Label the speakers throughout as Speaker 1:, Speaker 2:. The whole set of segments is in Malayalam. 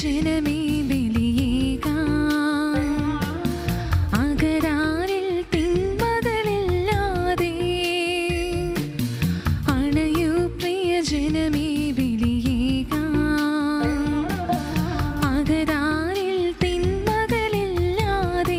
Speaker 1: പ്രിയജനമേ ബലിയേകാം അകരാരിൽ തിന്മകളില്ലാതെ അണയൂ പ്രിയജനമേ ബലിയേകാം അകരാരിൽ തിന്മകളില്ലാതെ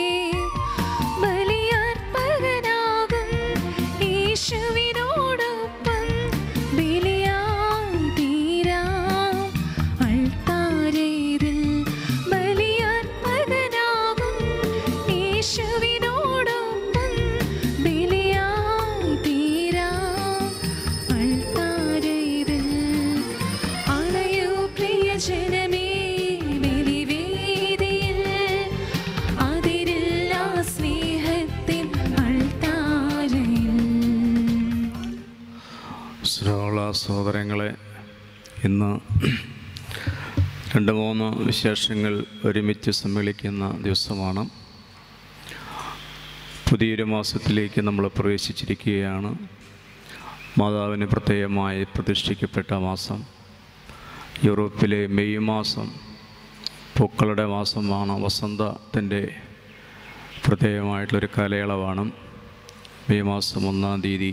Speaker 1: ബലിയർപ്പകനാകും യേശുവിനോടൊപ്പം ബലിയായി തീരാം അൾത്താരയിൽ ബലിയർപ്പകനാകും യേശുവിനോടൊപ്പം ബലിയായി തീരാം അൾത്താരയിൽ അണയൂ പ്രിയജനമേ ബലിവേദിയിൽ അതിരില്ല സ്നേഹത്തിൻ അൾത്താരയിൽ
Speaker 2: സ്നേഹമുള്ള സഹോദരങ്ങളെ ഇന്ന് രണ്ട് മൂന്ന് വിശേഷങ്ങൾ ഒരുമിച്ച് സമ്മേളിക്കുന്ന ദിവസമാണ് പുതിയൊരു മാസത്തിലേക്ക് നമ്മൾ പ്രവേശിച്ചിരിക്കുകയാണ് മാതാവിന് പ്രത്യേകമായി പ്രതിഷ്ഠിക്കപ്പെട്ട മാസം യൂറോപ്പിലെ മെയ് മാസം പൂക്കളുടെ മാസമാണ് വസന്തത്തിൻ്റെ പ്രത്യേകമായിട്ടുള്ളൊരു കാലയളവാണ് മെയ് മാസം ഒന്നാം തീയതി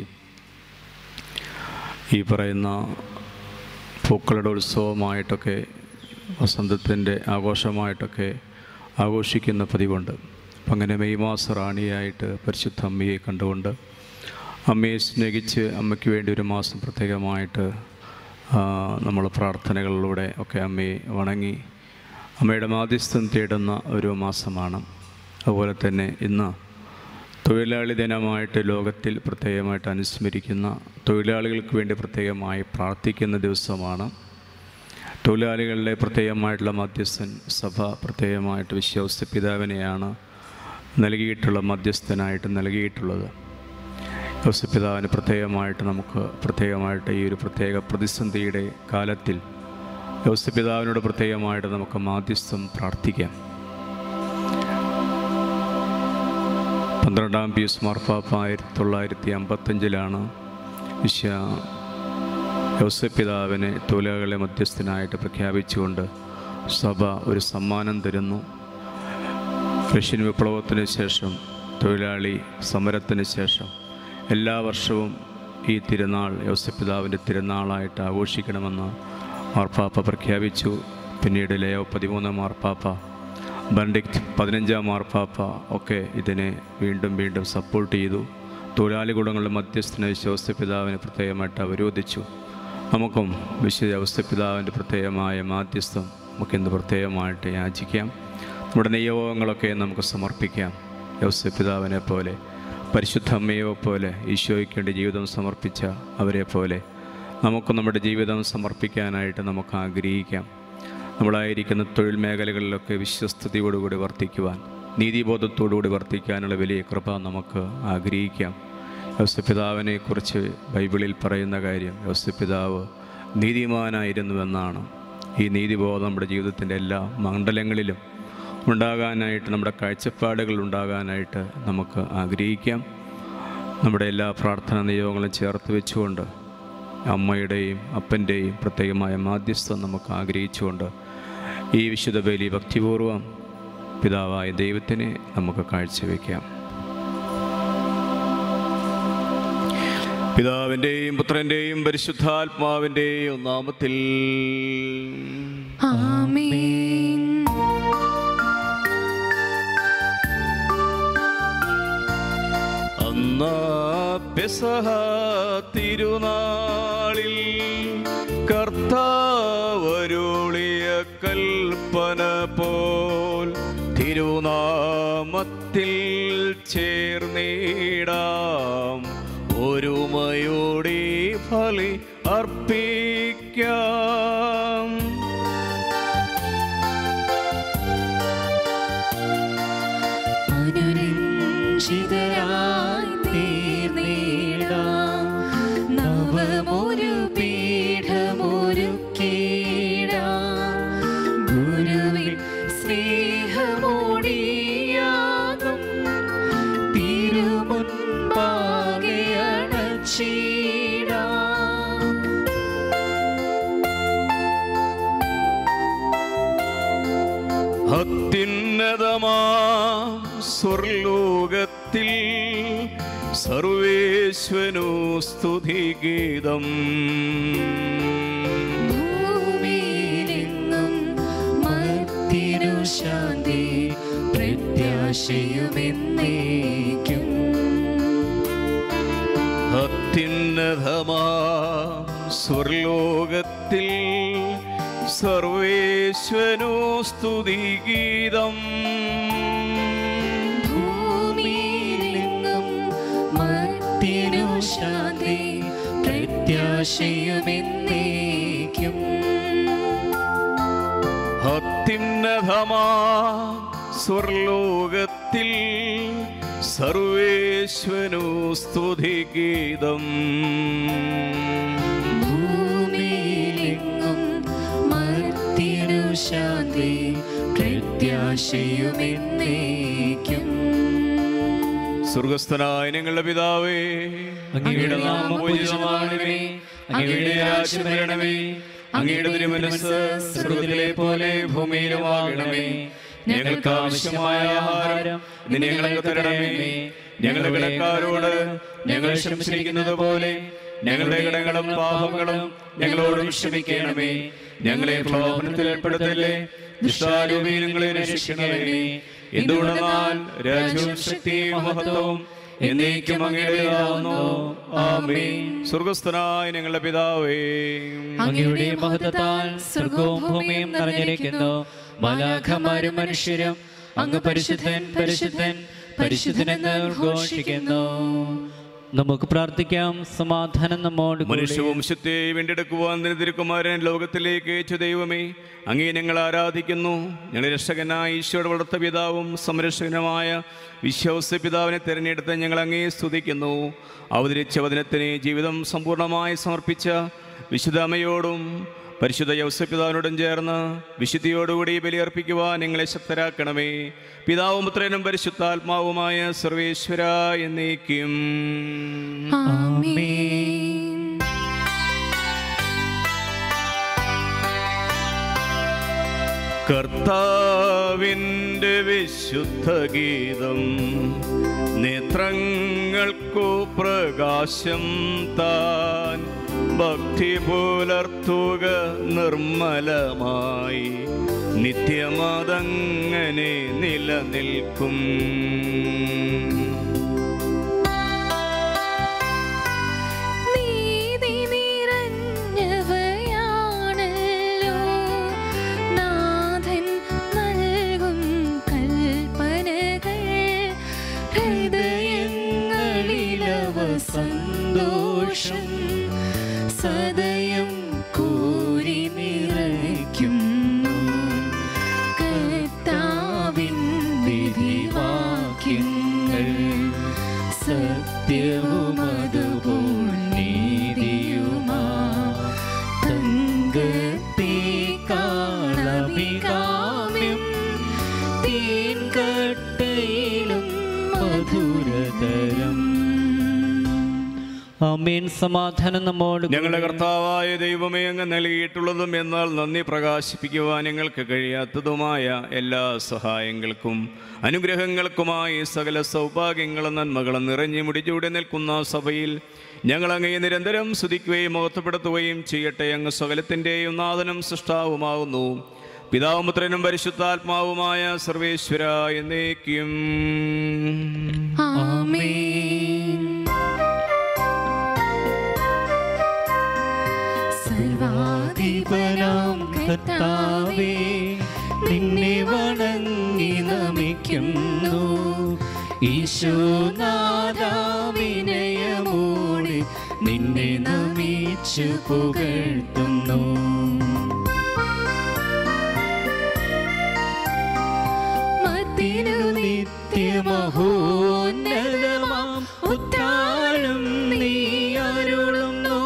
Speaker 2: ഈ പറയുന്ന പൂക്കളുടെ ഉത്സവമായിട്ടൊക്കെ വസന്തത്തിൻ്റെ ആഘോഷമായിട്ടൊക്കെ ആഘോഷിക്കുന്ന പതിവുണ്ട് അപ്പം അങ്ങനെ മെയ് മാസ റാണിയായിട്ട് പരിശുദ്ധ അമ്മയെ കണ്ടുകൊണ്ട് അമ്മയെ സ്നേഹിച്ച് അമ്മയ്ക്ക് വേണ്ടി ഒരു മാസം പ്രത്യേകമായിട്ട് നമ്മൾ പ്രാർത്ഥനകളിലൂടെ ഒക്കെ അമ്മയെ വണങ്ങി അമ്മയുടെ മാധ്യസ്ഥം തേടുന്ന ഒരു മാസമാണ് അതുപോലെ തന്നെ ഇന്ന് തൊഴിലാളി ദിനമായിട്ട് ലോകത്തിൽ പ്രത്യേകമായിട്ട് അനുസ്മരിക്കുന്ന തൊഴിലാളികൾക്ക് വേണ്ടി പ്രത്യേകമായി പ്രാർത്ഥിക്കുന്ന ദിവസമാണ് തൊഴിലാളികളുടെ പ്രത്യേകമായിട്ടുള്ള മധ്യസ്ഥൻ സഭ പ്രത്യേകമായിട്ട് വിശ്വാസ പിതാവിനെയാണ് നൽകിയിട്ടുള്ള മധ്യസ്ഥനായിട്ട് നൽകിയിട്ടുള്ളത് യോസപിതാവിന് പ്രത്യേകമായിട്ട് നമുക്ക് പ്രത്യേകമായിട്ട് ഈ ഒരു പ്രത്യേക പ്രതിസന്ധിയുടെ കാലത്തിൽ യോസപിതാവിനോട് പ്രത്യേകമായിട്ട് നമുക്ക് മാധ്യസ്ഥം പ്രാർത്ഥിക്കാം പന്ത്രണ്ടാം പീസ് മാർപ്പാപ്പ ആയിരത്തി തൊള്ളായിരത്തി അമ്പത്തഞ്ചിലാണ് വിശ്വ യോസപിതാവിനെ തൊഴിലാളികളെ മധ്യസ്ഥനായിട്ട് പ്രഖ്യാപിച്ചുകൊണ്ട് സഭ ഒരു സമ്മാനം തരുന്നു റഷ്യൻ വിപ്ലവത്തിന് ശേഷം തൊഴിലാളി സമരത്തിന് ശേഷം എല്ലാ വർഷവും ഈ തിരുനാൾ യോസപിതാവിൻ്റെ തിരുനാളായിട്ട് ആഘോഷിക്കണമെന്ന് മാർപ്പാപ്പ പ്രഖ്യാപിച്ചു പിന്നീട് ലയോ പതിമൂന്നാം മാർപ്പാപ്പ ബണ്ടിക്റ്റ് പതിനഞ്ചാം മാർപ്പാപ്പ ഒക്കെ ഇതിനെ വീണ്ടും വീണ്ടും സപ്പോർട്ട് ചെയ്തു തൊഴിലാളി കുടങ്ങളുടെ മധ്യസ്ഥന യോസപിതാവിനെ പ്രത്യേകമായിട്ട് അവരോധിച്ചു നമുക്കും വിശുദ്ധ യോസപിതാവിൻ്റെ പ്രത്യേകമായ മാധ്യസ്ഥം നമുക്കിന്ന് പ്രത്യേകമായിട്ട് യാചിക്കാം നമ്മുടെ നിയോഗങ്ങളൊക്കെ നമുക്ക് സമർപ്പിക്കാം യോസപിതാവിനെ പോലെ പരിശുദ്ധ അമ്മയോ പോലെ ഈശോയ്ക്ക് വേണ്ടി ജീവിതം സമർപ്പിച്ച അവരെ പോലെ നമുക്ക് നമ്മുടെ ജീവിതം സമർപ്പിക്കാനായിട്ട് നമുക്ക് ആഗ്രഹിക്കാം നമ്മളായിരിക്കുന്ന തൊഴിൽ മേഖലകളിലൊക്കെ വിശ്വസ്തയോടുകൂടി വർത്തിക്കുവാൻ നീതിബോധത്തോടുകൂടി വർത്തിക്കാനുള്ള വലിയ കൃപ നമുക്ക് ആഗ്രഹിക്കാം യോസപിതാവിനെ കുറിച്ച് ബൈബിളിൽ പറയുന്ന കാര്യം യോസപിതാവ് നീതിമാനായിരുന്നുവെന്നാണ് ഈ നീതിബോധം നമ്മുടെ ജീവിതത്തിൻ്റെ എല്ലാ മണ്ഡലങ്ങളിലും ഉണ്ടാകാനായിട്ട് നമ്മുടെ കാഴ്ചപ്പാടുകൾ ഉണ്ടാകാനായിട്ട് നമുക്ക് ആഗ്രഹിക്കാം നമ്മുടെ എല്ലാ പ്രാർത്ഥന നിയോഗങ്ങളും ചേർത്ത് വെച്ചുകൊണ്ട് അമ്മയുടെയും അപ്പൻ്റെയും പ്രത്യേകമായ മാധ്യസ്ഥം നമുക്ക് ആഗ്രഹിച്ചുകൊണ്ട് ഈ വിശുദ്ധ ബലി ഭക്തിപൂർവം പിതാവായ ദൈവത്തിനെ നമുക്ക് കാഴ്ചവെക്കാം പിതാവിൻ്റെയും പുത്രൻ്റെയും പരിശുദ്ധാത്മാവിൻ്റെയും നാമത്തിൽ
Speaker 1: ആമേൻ
Speaker 2: അന്നാ പെസഹ തിരുനാളിൽ കർത്താവരുളിയ കൽപ്പന പോൽ തിരുനാമത്തിൽ ചേർന്നിടാം ഒരുമയോടെ ഫലി അർപ്പിക്കാം
Speaker 1: അനുരഞ്ജിതരായി തീർന്നിടാം നവമൊരു പീഠമൊരു കീഴാം ഗുരുവിൻ സ്നേഹമോടിയാകും തിരുമുൻപാകെ അണച്ചിടാം
Speaker 2: അത്യുന്നതമാ സ്വർലോകത്തിൽ സർവേശ്വനു സ്തുതിഗീതം
Speaker 1: ഭൂമിയിലെങ്ങും മർത്യനു ശാന്തി പ്രത്യാശയുമെന്നേക്കും
Speaker 2: അത്യുന്നതമാ സ്വർലോകത്തിൽ സർവേശ്വനു സ്തുതിഗീതം
Speaker 1: ഭൂമിയിലെങ്ങും മർത്യനു ശാന്തി പ്രത്യാശയുമെന്നേക്കും
Speaker 2: അത്യുന്നതമാ സ്വർലോകത്തിൽ സർവേശ്വനു സ്തുതിഗീതം
Speaker 1: ഭൂമിയിലെങ്ങും മർത്യനു ശാന്തി പ്രത്യാശയുമെന്നേക്കും
Speaker 2: സ്വർഗസ്ഥനായ ഞങ്ങളുടെ പിതാവേ
Speaker 3: അങ്ങയുടെ നാമം പൂജിതമാകണമേ അങ്ങയുടെ രാജ്യം വരണമേ അങ്ങയുടെ തിരുമനസ് സ്വർഗത്തിലെ പോലെ ഭൂമിയിലുമാകണമേ ഞങ്ങൾക്ക് ആവശ്യമായ ആഹാരം ഇന്ന് ഞങ്ങൾക്ക് തരണമേ ഞങ്ങളുടെ കടക്കാരോട് ഞങ്ങൾ ക്ഷമിച്ചിരിക്കുന്നത് പോലെ ഞങ്ങളുടെ കടങ്ങളും പാപങ്ങളും ഞങ്ങളോടും ക്ഷമിക്കണമേ ഞങ്ങളെ പ്രലോഭനത്തിൽ ഏർപ്പെടുത്തല്ലേ ദുഷ്ടാരൂപിയിൽ ഞങ്ങളെ രക്ഷിക്കണമേ എന്തുകൊണ്ടെന്നാൽ രാജ്യവും ശക്തിയും മഹത്വവും എന്നേക്കും അങ്ങയുടേതാവുന്നു ആമേൻ
Speaker 2: സ്വർഗസ്ഥനായ ഞങ്ങളുടെ പിതാവേ
Speaker 3: അങ്ങയുടെ മഹത്വത്താൽ സ്വർഗവും ഭൂമിയും നിറഞ്ഞിരിക്കുന്നു മലാഖമാരും മനുഷ്യരും അങ്ങ് പരിശുദ്ധൻ പരിശുദ്ധൻ പരിശുദ്ധനെന്ന് ഘോഷിക്കുന്നു നമുക്ക് പ്രാർത്ഥിക്കാം സമാധാനം നമ്മോട് കൂടെ.
Speaker 2: മനുഷ്യവംശത്തെ വീണ്ടെടുക്കുവാൻ നിന്റെ തിരുക്കുമാരൻ ലോകത്തിലേക്ക് അയച്ച ദൈവമേ അങ്ങേ ഞങ്ങൾ ആരാധിക്കുന്നു ഞങ്ങളുടെ രക്ഷകനായ ഈശോയുടെ വളർത്ത പിതാവും സംരക്ഷകനുമായ വിശ്വാസ പിതാവിനെ തിരഞ്ഞെടുത്ത് ഞങ്ങൾ അങ്ങേ സ്തുതിക്കുന്നു അവതരിച്ച വചനത്തിന് ജീവിതം സമ്പൂർണ്ണമായി സമർപ്പിച്ച വിശുദ്ധമ്മയോടും പരിശുദ്ധ യൗസപിതാവിനോടും ചേർന്ന് വിശുദ്ധിയോടുകൂടി ബലിയർപ്പിക്കുവാൻ ഞങ്ങളെ ശക്തരാക്കണമേ പിതാവും പുത്രനും പരിശുദ്ധാത്മാവുമായ സർവേശ്വര എന്നേക്കും
Speaker 1: ആമേൻ
Speaker 2: കർത്താവിൻ്റെ വിശുദ്ധ ഗീതം നേത്രങ്ങൾക്കു പ്രകാശം താൻ ഭക്തി പുലർത്തുക നിർമ്മലമായി നിത്യമതങ്ങനെ നിലനിൽക്കും
Speaker 1: നീതി നിറഞ്ഞവയാണല്ലോ നാഥൻ നൽകും കൽപ്പനകൾ ഹൃദയങ്ങളിലവ സന്തോഷം സദയം കോരി നിറയ്ക്കുന്നു കർത്താവിൻ വിധിവാക്യങ്ങൾ സത്യവും അതുപോൽ നീതിയുമാ തങ്കത്തെ കാളമികാമ്യം തേൻ കട്ടയിലും മധുരതരം
Speaker 3: ആമേൻ സമാധാനം നമ്മോട് കൂടെ.
Speaker 2: ഞങ്ങളുടെ കർത്താവായ ദൈവമേ അങ്ങ് നൽകിയിട്ടുള്ളതും എന്നാൽ നന്ദി പ്രകാശിപ്പിക്കുവാൻ ഞങ്ങൾക്ക് കഴിയാത്തതുമായ എല്ലാ സഹായങ്ങൾക്കും അനുഗ്രഹങ്ങൾക്കുമായി സകല സൗഭാഗ്യങ്ങളും നന്മകളും നിറഞ്ഞു മുടിച്ചൂടെ നിൽക്കുന്ന സഭയിൽ ഞങ്ങൾ അങ്ങയെ നിരന്തരം സ്തുതിക്കുകയും മഹത്വപ്പെടുത്തുകയും ചെയ്യട്ടെ അങ്ങ് സകലത്തിൻ്റെയും നാഥനും സൃഷ്ടാവുമാകുന്നു പിതാവും പുത്രനും പരിശുദ്ധാത്മാവുമായ സർവേശ്വര എന്നേക്കും
Speaker 1: ആമേൻ സർവാധിപനാം കർത്താവേ നിന്നെ വണങ്ങി നമിക്കുന്നു ഈശോനാദാവിനയമോടെ നിന്നെ നമിച്ചു പുകഴ്ത്തുന്നു മത്തിനു നിത്യമഹോന്നതമാം ഉത്താനം നീ അരുളുന്നു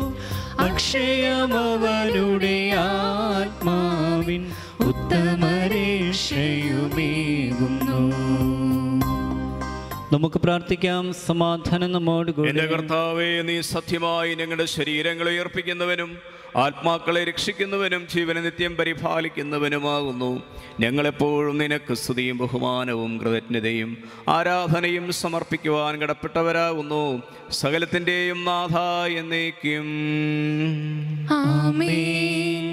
Speaker 1: അക്ഷയമവനുടെ ആത്മാവിൻ ഉത്തമരേഷയുമേകുന്നു
Speaker 3: നമുക്ക് പ്രാർത്ഥിക്കാം സമാധാനം നമ്മോടുകൂടി
Speaker 2: എന്റെ കർത്താവേ നീ സത്യമായി ഞങ്ങളുടെ ശരീരങ്ങളെ ഉയർപ്പിക്കുന്നവനും ആത്മാക്കളെ രക്ഷിക്കുന്നവനും ജീവനെ നിത്യം പരിപാലിക്കുന്നവനുമാകുന്നു ഞങ്ങളെപ്പോഴും നിനക്ക് സ്തുതിയും ബഹുമാനവും കൃതജ്ഞതയും ആരാധനയും സമർപ്പിക്കുവാൻ കടപ്പെട്ടവരാകുന്നു സകലത്തിൻ്റെയും നാഥ എന്നേക്കും
Speaker 1: ആമേൻ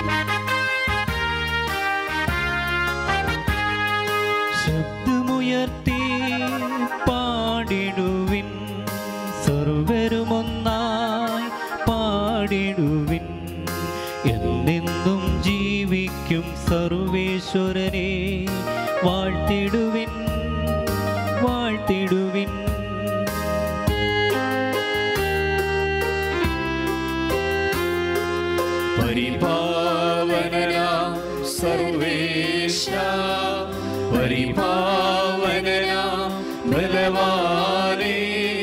Speaker 3: ശബ്ദമുയർത്തി പാടിടുവിൻ സർവരുമൊന്നായി പാടിടുവിൻ എന്നെന്നും ജീവിക്കും സർവേശ്വരനെ വാഴ്ത്തിടുവിൻ വാഴ്ത്തിടുവിൻ
Speaker 2: പരിപാവനനാം സർവേശ പരിപാവനനാം ബലവാനേ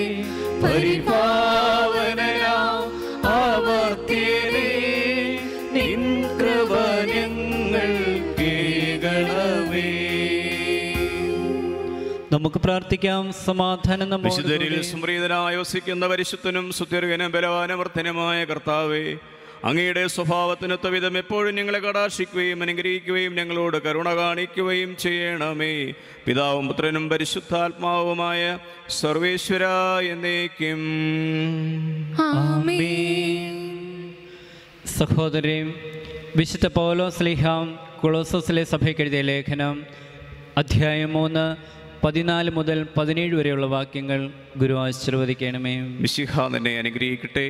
Speaker 2: പരിപാവനനാം ആവർത്തിയേ നിൻ കൃപ ഞങ്ങൾ കേൾക്കണമേ
Speaker 3: നമുക്ക് പ്രാർത്ഥിക്കാം സമാധാനം
Speaker 2: വിശുദ്ധരിൽ
Speaker 3: നമ്മോടുകൂടി.
Speaker 2: സ്മൃതനായി വസിക്കുന്ന പരിശുദ്ധനും സുദീർഘനും ബലവാനവർദ്ധനുമായ കർത്താവേ അങ്ങയുടെ സ്വഭാവത്തിനൊത്ത വിധം എപ്പോഴും ഞങ്ങളെ കടാക്ഷിക്കുകയും അനുഗ്രഹിക്കുകയും ഞങ്ങളോട് കരുണ കാണിക്കുകയും ചെയ്യണമേ പിതാവും പുത്രനും പരിശുദ്ധാത്മാവുമായ സർവേശ്വര എന്നേക്കും
Speaker 1: ആമേൻ
Speaker 3: സഹോദരി വിശുദ്ധ പൗലോ സ്ലിഹാം കുളോസസിലെ സഭയ്ക്ക് എഴുതിയ ലേഖനം അധ്യായം മൂന്ന് പതിനാല് മുതൽ പതിനേഴ് വരെയുള്ള വാക്യങ്ങൾ ഗുരു ആശീർവദിക്കണമേ
Speaker 2: മിശിഹ നിന്നെ അനുഗ്രഹിക്കട്ടെ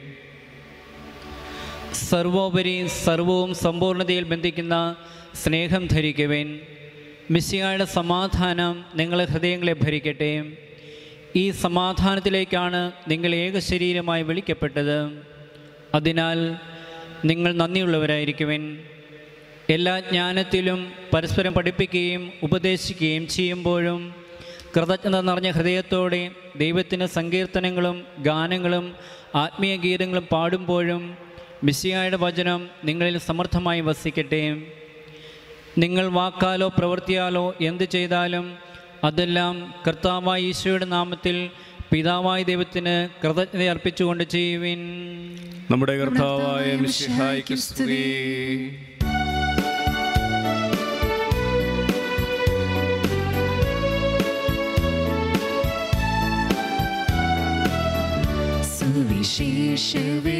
Speaker 3: സർവോപരി സർവവും സമ്പൂർണ്ണതയിൽ ബന്ധിക്കുന്ന സ്നേഹം ധരിക്കുവേൻ മിശിഹായുടെ സമാധാനം നിങ്ങളെ ഹൃദയങ്ങളെ ഭരിക്കട്ടെ ഈ സമാധാനത്തിലേക്കാണ് നിങ്ങൾ ഏക ശരീരമായി വിളിക്കപ്പെട്ടത് അതിനാൽ നിങ്ങൾ നന്ദിയുള്ളവരായിരിക്കുവിൻ എല്ലാ ജ്ഞാനത്തിലും പരസ്പരം പഠിപ്പിക്കുകയും ഉപദേശിക്കുകയും ചെയ്യുമ്പോഴും കൃതജ്ഞത നിറഞ്ഞ ഹൃദയത്തോടെ ദൈവത്തിന് സങ്കീർത്തനങ്ങളും ഗാനങ്ങളും ആത്മീയ ഗീതങ്ങളും പാടുമ്പോഴും മിസ്സിയായുടെ വചനം നിങ്ങളിൽ സമർത്ഥമായി വസിക്കട്ടെ നിങ്ങൾ വാക്കാലോ പ്രവൃത്തിയാലോ എന്ത് ചെയ്താലും അതെല്ലാം കർത്താവായ ഈശോയുടെ നാമത്തിൽ പിതാവായ ദൈവത്തിന് കൃതജ്ഞത അർപ്പിച്ചുകൊണ്ട് ചെയ്യുവിൻ
Speaker 2: നമ്മുടെ കർത്താവായ മിശിഹായ്ക്ക് സ്തുതി
Speaker 1: സുവിശേഷ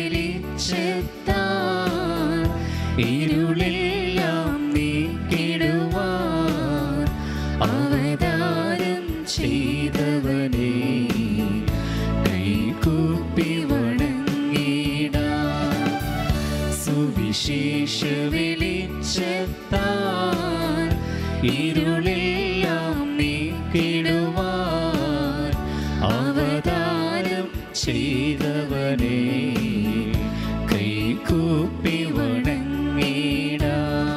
Speaker 1: വെളിച്ചത്താൽ ഇരുളെല്ലാം നീക്കിടുവാൻ അവതാരം ചെയ്തവനെ കൈകൂപ്പി വണങ്ങിടാം സുവിശേഷ വെളിച്ചത്താൽ ഇരുളെല്ലാം നീക്കിടുവാൻ അവതാരം ചെയ്തവനെ കൈകൂപ്പി വണങ്ങിടാം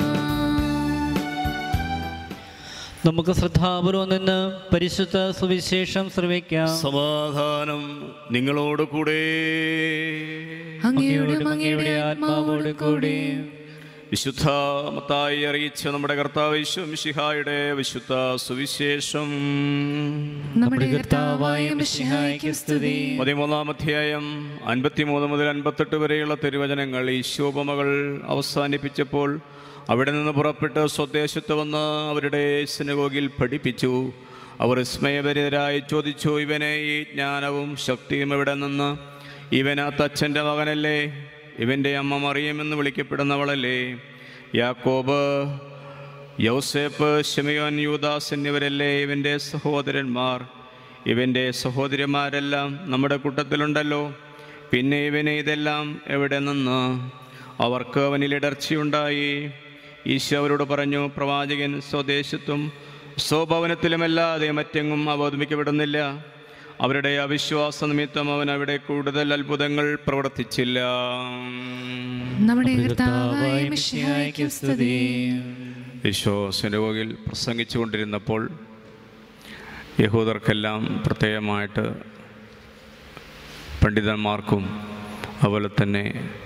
Speaker 3: നമുക്ക് ശ്രദ്ധാപൂർവം നിന്ന് പരിശുദ്ധ സുവിശേഷം ശ്രവിക്കാം
Speaker 2: സമാധാനം നിങ്ങളോട് കൂടെ
Speaker 1: അങ്ങയോടും അങ്ങയുടെ ആത്മാവോട് കൂടെ
Speaker 2: വിശുദ്ധ മത്തായി അറിയിച്ച നമ്മുടെ കർത്താവ് മിശിഹായുടെ വിശുദ്ധ സുവിശേഷം
Speaker 1: നമ്മുടെ കർത്താവായ മിശിഹായ്ക്ക് സ്തുതി
Speaker 2: പതിമൂന്നാം അധ്യായം അൻപത്തിമൂന്ന് മുതൽ അൻപത്തെട്ട് വരെയുള്ള തിരുവചനങ്ങൾ ഈ ശോഭമകൾ അവസാനിപ്പിച്ചപ്പോൾ അവിടെ നിന്ന് പുറപ്പെട്ട് സ്വദേശത്ത് വന്ന് അവരുടെ സിനഗോഗിൽ പഠിപ്പിച്ചു അവർ വിസ്മയഭരിതരായി ചോദിച്ചു ഇവനെ ഈ ജ്ഞാനവും ശക്തിയും എവിടെ നിന്ന് ഇവനാ തച്ചൻ്റെ മകനല്ലേ ഇവൻ്റെ അമ്മ മറിയമെന്ന് വിളിക്കപ്പെടുന്നവളല്ലേ യാക്കോബ് യൗസേപ്പ് ഷെമിയോൻ യൂദാസ് എന്നിവരല്ലേ ഇവൻ്റെ സഹോദരന്മാർ ഇവൻ്റെ സഹോദരിമാരെല്ലാം നമ്മുടെ കൂട്ടത്തിലുണ്ടല്ലോ പിന്നെ ഇവന് ഇതെല്ലാം എവിടെ നിന്ന് അവർക്ക് അവനിൽ ഇടർച്ചയുണ്ടായി ഈശോ അവരോട് പറഞ്ഞു പ്രവാചകൻ സ്വദേശത്തും സ്വഭവനത്തിലുമല്ലാതെ മറ്റെങ്ങും അവതമിക്കപ്പെടുന്നില്ല അവരുടെ അവിശ്വാസ നിമിത്തം അവൻ അവിടെ കൂടുതൽ അത്ഭുതങ്ങൾ പ്രവർത്തിച്ചില്ല
Speaker 1: നമ്മുടെ കർത്താവായ മിശിഹായ്ക്ക് സ്തുതി
Speaker 2: ഈശോ സിനഗോഗിൽ പ്രസംഗിച്ചു കൊണ്ടിരുന്നപ്പോൾ യഹൂദർക്കെല്ലാം പ്രത്യേകമായിട്ട് പണ്ഡിതന്മാർക്കും അതുപോലെ തന്നെ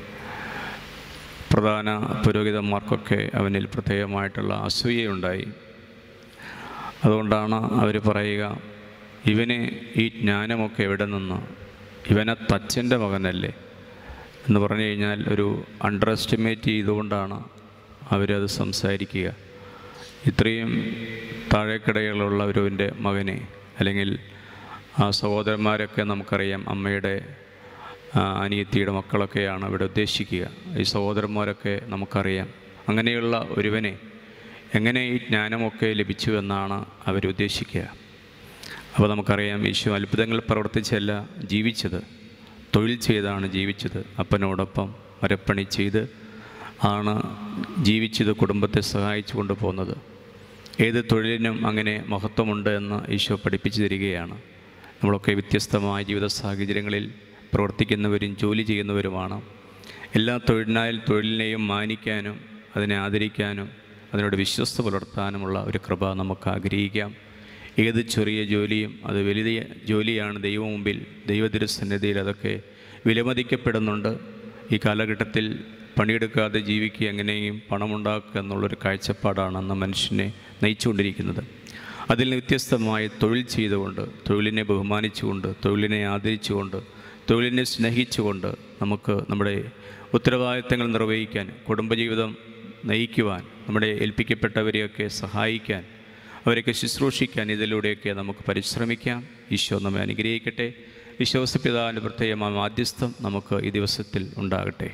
Speaker 2: പ്രധാന പുരോഹിതന്മാർക്കൊക്കെ അവനിൽ പ്രത്യേകമായിട്ടുള്ള അസൂയയുണ്ടായി അതുകൊണ്ടാണ് അവർ പറയുക ഇവന് ഈ ജ്ഞാനമൊക്കെ എവിടെ നിന്ന് ഇവനെ തച്ചൻ്റെ മകനല്ലേ എന്ന് പറഞ്ഞു കഴിഞ്ഞാൽ ഒരു അണ്ടർ എസ്റ്റിമേറ്റ് ചെയ്തുകൊണ്ടാണ് അവരത് സംസാരിക്കുക ഇത്രയും താഴേക്കിടയിലുള്ള ഒരുവിൻ്റെ മകനെ അല്ലെങ്കിൽ ആ സഹോദരന്മാരൊക്കെ നമുക്കറിയാം അമ്മയുടെ ആ, അനിയത്തിയുടെ മക്കളൊക്കെയാണ് ഇവിടെ ഉദ്ദേശിക്കുക ഈ സഹോദരന്മാരൊക്കെ നമുക്കറിയാം അങ്ങനെയുള്ള ഒരുവനെ എങ്ങനെ ഈ ജ്ഞാനമൊക്കെ ലഭിച്ചു എന്നാണ് അവരുദ്ദേശിക്കുക അപ്പോൾ നമുക്കറിയാം യേശു അത്ഭുതങ്ങൾ പ്രവർത്തിച്ചല്ല ജീവിച്ചത് തൊഴിൽ ചെയ്താണ് ജീവിച്ചത് അപ്പനോടൊപ്പം മരപ്പണി ചെയ്ത് ആണ് ജീവിച്ചത് കുടുംബത്തെ സഹായിച്ചു കൊണ്ടുപോകുന്നത് ഏത് തൊഴിലിനും അങ്ങനെ മഹത്വമുണ്ട് എന്ന് ഈശോ പഠിപ്പിച്ചു തരികയാണ് നമ്മളൊക്കെ വ്യത്യസ്തമായ ജീവിത സാഹചര്യങ്ങളിൽ പ്രവർത്തിക്കുന്നവരും ജോലി ചെയ്യുന്നവരുമാണ് എല്ലാ തൊഴിലിനായാൽ തൊഴിലിനെയും മാനിക്കാനും അതിനെ ആദരിക്കാനും അതിനോട് വിശ്വസ്ത പുലർത്താനുമുള്ള ഒരു കൃപ നമുക്ക് ആഗ്രഹിക്കാം ഏത് ചെറിയ ജോലിയും അത് വലിയ ജോലിയാണ് ദൈവം മുമ്പിൽ ദൈവതിരുസന്നിധിയിൽ അതൊക്കെ വിലമതിക്കപ്പെടുന്നുണ്ട് ഈ കാലഘട്ടത്തിൽ പണിയെടുക്കാതെ ജീവിക്കുക എങ്ങനെയും പണമുണ്ടാക്കുക എന്നുള്ളൊരു കാഴ്ചപ്പാടാണ് അന്ന് മനുഷ്യനെ നയിച്ചുകൊണ്ടിരിക്കുന്നത് അതിൽ നിന്ന് വ്യത്യസ്തമായി തൊഴിൽ ചെയ്തുകൊണ്ട് തൊഴിലിനെ ബഹുമാനിച്ചുകൊണ്ട് തൊഴിലിനെ ആദരിച്ചുകൊണ്ട് തൊഴിലിനെ സ്നേഹിച്ചുകൊണ്ട് നമുക്ക് നമ്മുടെ ഉത്തരവാദിത്തങ്ങൾ നിർവഹിക്കാൻ കുടുംബജീവിതം നയിക്കുവാൻ നമ്മുടെ ഏൽപ്പിക്കപ്പെട്ടവരെയൊക്കെ സഹായിക്കാൻ അവരെയൊക്കെ ശുശ്രൂഷിക്കാൻ ഇതിലൂടെയൊക്കെ നമുക്ക് പരിശ്രമിക്കാം ഈശോ നമ്മെ അനുഗ്രഹിക്കട്ടെ വിശ്വാസപിതാവിൻ്റെ പ്രത്യേകമായ മാധ്യസ്ഥം നമുക്ക് ഈ ദിവസത്തിൽ ഉണ്ടാകട്ടെ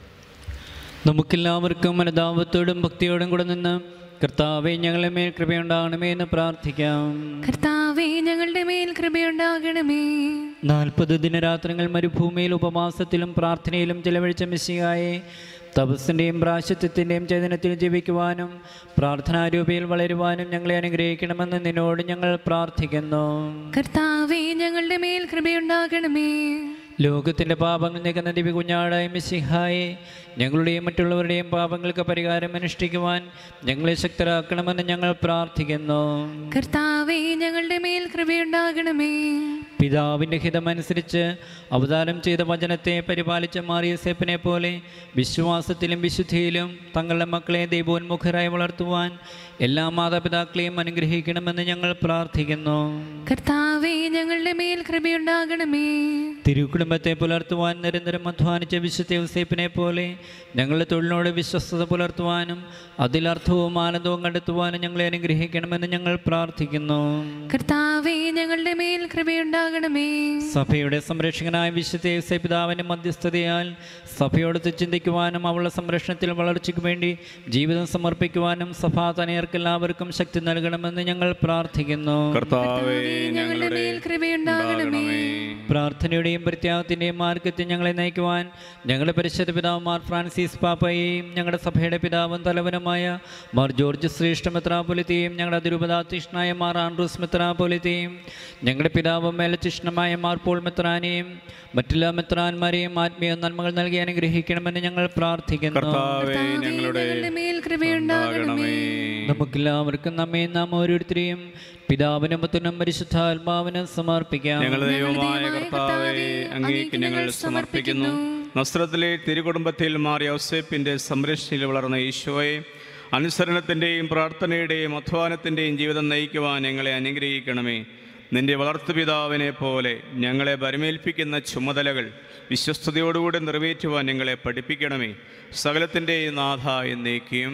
Speaker 3: നമുക്കെല്ലാവർക്കും മനതാപത്തോടും ഭക്തിയോടും കൂടെ നിന്ന് കർത്താവെ ഞങ്ങളെ മേൽ കൃപയുണ്ടാകണമേ എന്ന് പ്രാർത്ഥിക്കാം
Speaker 1: കർത്താവേ ഞങ്ങളുടെ മേൽ കൃപയുണ്ടാകണമേ
Speaker 3: നാൽപ്പത് ദിനരാത്രങ്ങൾ മരുഭൂമിയിൽ ഉപവാസത്തിലും പ്രാർത്ഥനയിലും ചെലവഴിച്ച മിശിയായെ തപസ്സിൻ്റെയും പ്രാശത്വത്തിൻ്റെയും ചൈതന്യത്തിൽ ജീവിക്കുവാനും പ്രാർത്ഥനാരൂപയിൽ വളരുവാനും ഞങ്ങളെ അനുഗ്രഹിക്കണമെന്ന് നിന്നോട് ഞങ്ങൾ പ്രാർത്ഥിക്കുന്നു
Speaker 1: കർത്താവേ ഞങ്ങളുടെ മേൽ കൃപയുണ്ടാകണമേ
Speaker 3: ലോകത്തിൻ്റെ പാപങ്ങൾ നീക്കുന്ന ദിവ്യ കുഞ്ഞാടായ മിശിഹായെ ഞങ്ങളുടെയും മറ്റുള്ളവരുടെയും പാപങ്ങൾക്ക് പരിഹാരം അനുഷ്ഠിക്കുവാൻ ഞങ്ങളെ ശക്തരാക്കണമെന്ന് ഞങ്ങൾ പ്രാർത്ഥിക്കുന്നു
Speaker 1: കർത്താവേ ഞങ്ങളുടെ മേൽ കൃപയുണ്ടാകണമേ
Speaker 3: പിതാവിൻ്റെ ഹിതമനുസരിച്ച് അവതാരം ചെയ്ത വചനത്തെ പരിപാലിച്ച മാറിയ സേപ്പിനെ പോലെ വിശ്വാസത്തിലും വിശുദ്ധിയിലും തങ്ങളുടെ മക്കളെ ദൈവോന്മുഖരായി വളർത്തുവാൻ എല്ലാ മാതാപിതാക്കളെയും അനുഗ്രഹിക്കണമെന്ന് ഞങ്ങൾ പ്രാർത്ഥിക്കുന്നു
Speaker 1: കർത്താവേ ഞങ്ങളുടെ മേൽ കൃപയുണ്ടാകണമേ
Speaker 3: തിരുക്കുടുംബത്തെ പുലർത്തുവാൻ നിരന്തരം അധ്വാനിച്ച വിശുദ്ധ യൂസേപ്പിനെ പോലെ ഞങ്ങളുടെ തൊഴിലിനോട് വിശ്വസ്തത പുലർത്തുവാനും അതിൽ അർത്ഥവും ആനന്ദവും കണ്ടെത്തുവാനും ഞങ്ങളെ അനുഗ്രഹിക്കണമെന്ന് ഞങ്ങൾ പ്രാർത്ഥിക്കുന്നു
Speaker 1: കർത്താവേ ഞങ്ങളുടെ മേൽ കൃപയുണ്ടാകണമേ
Speaker 3: സഭയുടെ സംരക്ഷകനായ വിശുദ്ധ യൂസേ പിതാവിൻ്റെ മധ്യസ്ഥതയാൽ സഭയോട് ചിന്തിക്കുവാനും അവളുടെ സംരക്ഷണത്തിൽ വളർച്ചയ്ക്ക് വേണ്ടി ജീവിതം സമർപ്പിക്കുവാനും സഭാ തനയർക്കെല്ലാവർക്കും ശക്തി നൽകണമെന്ന് ഞങ്ങൾ പ്രാർത്ഥിക്കുന്നു
Speaker 2: കർത്താവേ
Speaker 1: ഞങ്ങളുടെ മേൽ കൃപയുണ്ടാകണമേ
Speaker 3: പ്രാർത്ഥനയുടെയും പ്രത്യാഗത്തിൻ്റെയും മാർഗത്തിൽ ഞങ്ങളെ നയിക്കുവാൻ ഞങ്ങളുടെ പരിശുദ്ധ പിതാവ് മാർ ഫ്രാൻസിസ് പാപ്പയെയും ഞങ്ങളുടെ സഭയുടെ പിതാവും തലവനുമായ മാർ ജോർജ് ശ്രേഷ്ഠ മെത്രാപൊലിത്തെയും ഞങ്ങളുടെ അതിരൂപതാധ്യക്ഷനായ മാർ ആൻഡ്രൂസ് മെത്രാപൊലിത്തെയും ഞങ്ങളുടെ പിതാവും മേലധ്യക്ഷനുമായ മാർ പോൾ മെത്രാനെയും മറ്റെല്ലാ മെത്രാന്മാരെയും ആത്മീയ നന്മകൾ നൽകി അനുഗ്രഹിക്കണമെന്ന് ഞങ്ങൾ പ്രാർത്ഥിക്കുന്നു
Speaker 2: കർത്താവേ ഞങ്ങളുടെ
Speaker 1: ഞങ്ങളുടെ മേൽ കൃപയുണ്ടാകണമേ
Speaker 3: നമുക്കെല്ലാവർക്കും നമ്മെ നാം ഓരോരുത്തരെയും പിതാവിനും പുത്രനും പരിശുദ്ധാത്മാവിനും സമർപ്പിക്കാം
Speaker 2: ഞങ്ങളുടെ ദൈവമായ കർത്താവെ അങ്ങേക്ക് ഞങ്ങൾ സമർപ്പിക്കുന്നു നസ്രത്തിലെ തിരുകുടുംബത്തിൽ മാറിയ ഔസേപ്പിൻ്റെ സംരക്ഷണയിൽ വളർന്ന ഈശോയെ അനുസരണത്തിൻ്റെയും പ്രാർത്ഥനയുടെയും അധ്വാനത്തിൻ്റെയും ജീവിതം നയിക്കുവാൻ ഞങ്ങളെ അനുഗ്രഹിക്കണമേ നിന്റെ വളർത്തുപിതാവിനെ പോലെ ഞങ്ങളെ വരമേൽപ്പിക്കുന്ന ചുമതലകൾ വിശ്വസ്തയോടുകൂടി നിറവേറ്റുവാൻ ഞങ്ങളെ പഠിപ്പിക്കണമേ സകലത്തിൻ്റെയും നാഥ എന്നേക്കും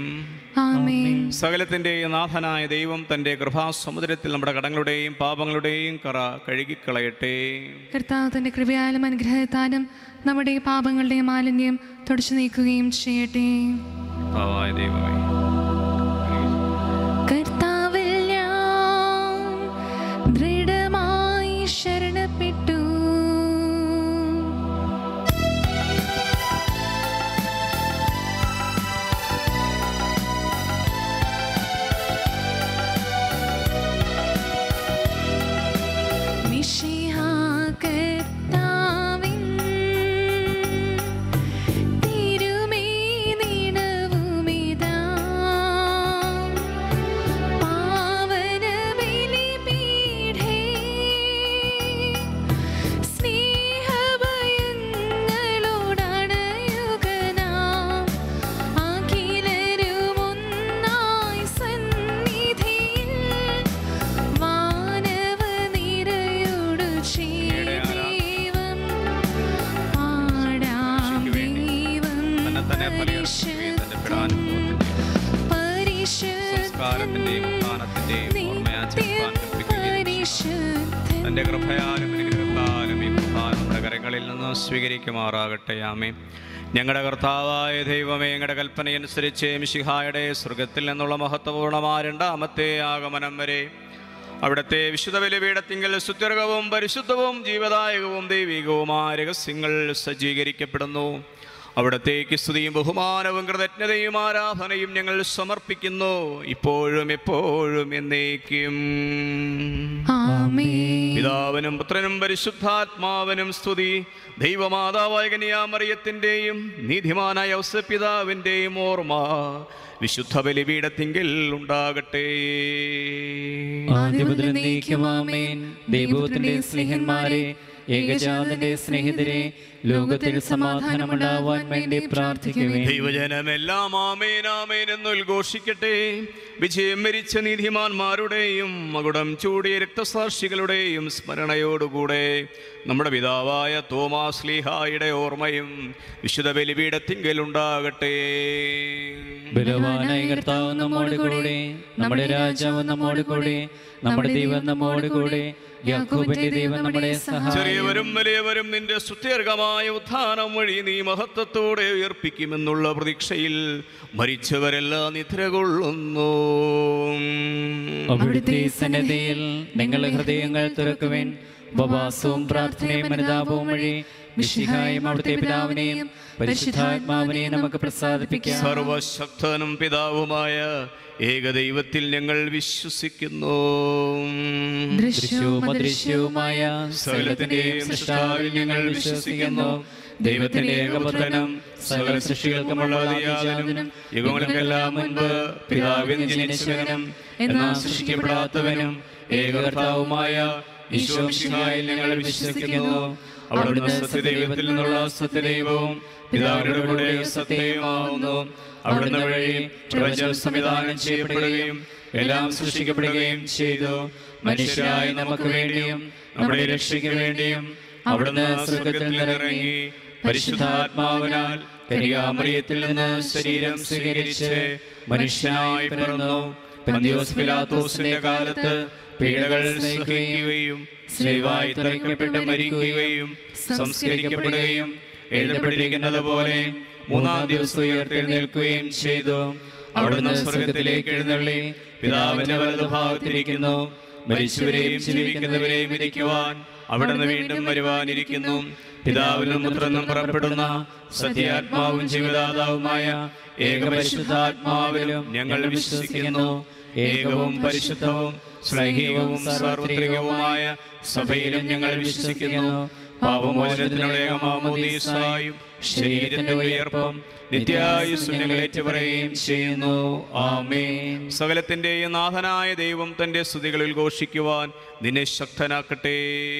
Speaker 1: ആമേൻ
Speaker 2: സകലത്തിൻ്റെയും നാഥനായ ദൈവം തൻ്റെ കൃപാസമുദ്രത്തിൽ നമ്മുടെ കടങ്ങളുടെയും പാപങ്ങളുടെയും കറ കഴുകിക്കളയട്ടെ
Speaker 1: കർത്താവ് തന്റെ കൃപയാലും അനുഗ്രഹത്താലും നമ്മുടെ പാപങ്ങളുടെ മാലിന്യം തുടച്ചു നീക്കുകയും ചെയ്യട്ടെ
Speaker 2: കർത്താവായ ദൈവമേ
Speaker 1: കർത്താവിൽ ഞാൻ ദൃഢമായി ശരണപ്പെട്ടു മിശിഹാ കർത്താവിൻ തിരുമേനിടവുമിതാ
Speaker 2: ബലിയർപ്പിക്കുകയും തന്റെ പിടാനുഭവത്തിന്റെയും സംസ്കാരത്തിന്റെയും ഉത്ഥാനത്തിന്റെയും ഓർമ്മയാചരിപ്പാൻ കൽപ്പിക്കുകയും ചെയ്തു. തന്റെ കൃപയാലും അനുഗ്രഹത്താലും ഈ പ്രധാന നമ്മുടെ കരങ്ങളിൽ നിന്ന് സ്വീകരിക്കുമാറാകട്ടെ ആമേ ഞങ്ങളുടെ കർത്താവായ ദൈവമേ ഞങ്ങളുടെ കൽപ്പനയനുസരിച്ച് മിശിഹായുടെ സ്വർഗത്തിൽ നിന്നുള്ള മഹത്വപൂർണമായ രണ്ടാമത്തെ ആഗമനം വരെ അവിടുത്തെ വിശുദ്ധ ബലിപീഠത്തിങ്കൽ സുത്യർഗവും പരിശുദ്ധവും ജീവദായകവും ദൈവികവുമായ രഹസ്യങ്ങൾ സജ്ജീകരിക്കപ്പെടുന്നു അവിടത്തേക്ക് സ്തുതിയും ബഹുമാനവും കൃതജ്ഞതയും ആരാധനയും ഞങ്ങൾ സമർപ്പിക്കുന്നു ഇപ്പോഴും എപ്പോഴും എന്നേക്കും
Speaker 1: ആമേൻ
Speaker 2: പിതാവിനും പുത്രനും പരിശുദ്ധാത്മാവിനും സ്തുതി ദൈവമാതാവായ കന്യാമറിയത്തിൻ്റെയും നീതിമാനായ ഔസപിതാവിൻ്റെയും ഓർമ്മ വിശുദ്ധ ബലിപീഠത്തിങ്കിൽ ഉണ്ടാകട്ടെ
Speaker 3: ആദ്യമുതൽ നീക്കുമാമേൻ ദൈവത്തിന്റെ സ്നേഹന്മാരെ ഏകജാതന്റെ സ്നേഹിതരെ ലോകത്തിൽ സമാധാനമുണ്ടാവാൻ വേണ്ടി പ്രാർത്ഥിക്കുവേ
Speaker 2: ദൈവജനമെല്ലാം ആമേൻ ആമേൻ എന്ന് ഉദ്ഘോഷിക്കട്ടെ വിജയം വരിച്ച നീതിമാന്മാരുടെയും മകുടം ചൂടിയ രക്തസാക്ഷികളുടെയും സ്മരണയോടുകൂടെ നമ്മുടെ പിതാവായ തോമാസ് ലീഹായുടെ ഓർമ്മയും വിശുദ്ധ ബലിപീഠത്തിങ്കൽ ഉണ്ടാകട്ടെ
Speaker 3: ബലവാനായ കർത്താവ് നമ്മോട് കൂടെ നമ്മുടെ രാജാവ് നമ്മോട് കൂടെ നമ്മുടെ ദൈവം നമ്മോട് കൂടെ യാക്കോബിന്റെ ദൈവം നമ്മുടെ സഹായം
Speaker 2: ചെറിയവരും വലിയവരും നിന്റെ സുത്യർഗമായ ഉത്ഥാനം വഴി നീ മഹത്വത്തോടെ ഉയർപ്പിക്കുമെന്നുള്ള പ്രതീക്ഷയിൽ മരിച്ചവരെല്ലാം നിദ്ര കൊള്ളുന്നു
Speaker 3: അവിടുത്തെ സന്നദ്ധയിൽ നിങ്ങളുടെ ഹൃദയങ്ങൾ തുറക്കുവേൻ ഉപവാസവും പ്രാർത്ഥനയും അനുതാപവും വഴി വിശിഹായും അവിടുത്തെ പിതാവിനെയും പരിശുദ്ധാത്മാവിനെയും നമുക്ക് പ്രസാദിപ്പിക്കാം
Speaker 2: സർവശക്തനും പിതാവുമായ ഏകദൈവത്തിൽ ഞങ്ങൾ വിശ്വസിക്കുന്നു
Speaker 3: ദൃശ്യവും അദൃശ്യവുമായ
Speaker 2: സകലത്തിന്റെയും സൃഷ്ടാവിൽ ഞങ്ങൾ വിശ്വസിക്കുന്നു ദൈവത്തിന്റെ ഏകപുത്രനും സകല സൃഷ്ടികൾക്കുമുള്ള അതിയാതനും യുഗങ്ങൾക്കെല്ലാം മുൻപ് പിതാവിൽ ജനിച്ചവനും എന്നാൽ സൃഷ്ടിക്കപ്പെടാത്തവനും ഏകകർത്താവുമായ ഈശോമിശിഹായിൽ ഞങ്ങൾ വിശ്വസിക്കുന്നു അവിടുന്ന് സത്യദൈവത്തിൽ നിന്നുള്ള സത്യദൈവവും പിതാവിനോട് കൂടെ സത്യവുമാവുന്നു അവിടുന്ന് വഴി പ്രപഞ്ചം സംവിധാനം ചെയ്യപ്പെടുകയും എല്ലാം സൃഷ്ടിക്കപ്പെടുകയും ചെയ്തു മനുഷ്യരായി നമുക്ക് വേണ്ടിയും നമ്മുടെ രക്ഷയ്ക്ക് വേണ്ടിയും അവിടുന്ന് സ്വർഗത്തിൽ നിന്നിറങ്ങി പരിശുദ്ധാത്മാവിനാൽ കനികാമറിയത്തിൽ നിന്ന് ശരീരം സ്വീകരിച്ച് മനുഷ്യനായി പിറന്നു പന്തിയോസ് പിലാത്തോസിന്റെ കാലത്ത് പീഡകൾ സഹിക്കുകയും സ്ലീവായി തറയ്ക്കപ്പെട്ട് മരിക്കുകയും സംസ്കരിക്കപ്പെടുകയും എഴുതപ്പെട്ടിരിക്കുന്നത് പോലെ മൂന്നാം ദിവസം ഉയർത്തെഴുന്നേൽക്കുകയും ചെയ്തു അവിടുന്ന് സ്വർഗത്തിലേക്ക് എഴുന്നള്ളി പിതാവിന്റെ വലതുഭാഗത്തിരിക്കുന്നു മരിച്ചവരെയും ജീവിക്കുന്നവരെയും ഇരിക്കുവാൻ അവിടുന്ന് വീണ്ടും വരുവാനിരിക്കുന്നു പിതാവിനും പുത്രനും പുറപ്പെടുന്ന സത്യാത്മാവും ജീവദാതാവുമായ ഏകപരിശുദ്ധാത്മാവിലും ഞങ്ങൾ വിശ്വസിക്കുന്നു ഏകവും പരിശുദ്ധവും സ്ലൈഹികവും സാർവത്രികവുമായ സഭയിലും ഞങ്ങൾ വിശ്വസിക്കുന്നു പാപമോചനത്തിനുള്ള ഏകമാമോദീസായും ശരീരത്തിന്റെ ഉയർപ്പം നിത്യായുസ്സും ഞങ്ങൾ ഏറ്റുപറയുകയും ചെയ്യുന്നു ആമേൻ സകലത്തിന്റെയും നാഥനായ ദൈവം തന്റെ സ്തുതികളിൽ ഘോഷിക്കുവാൻ നിന്നെ ശക്തനാക്കട്ടെ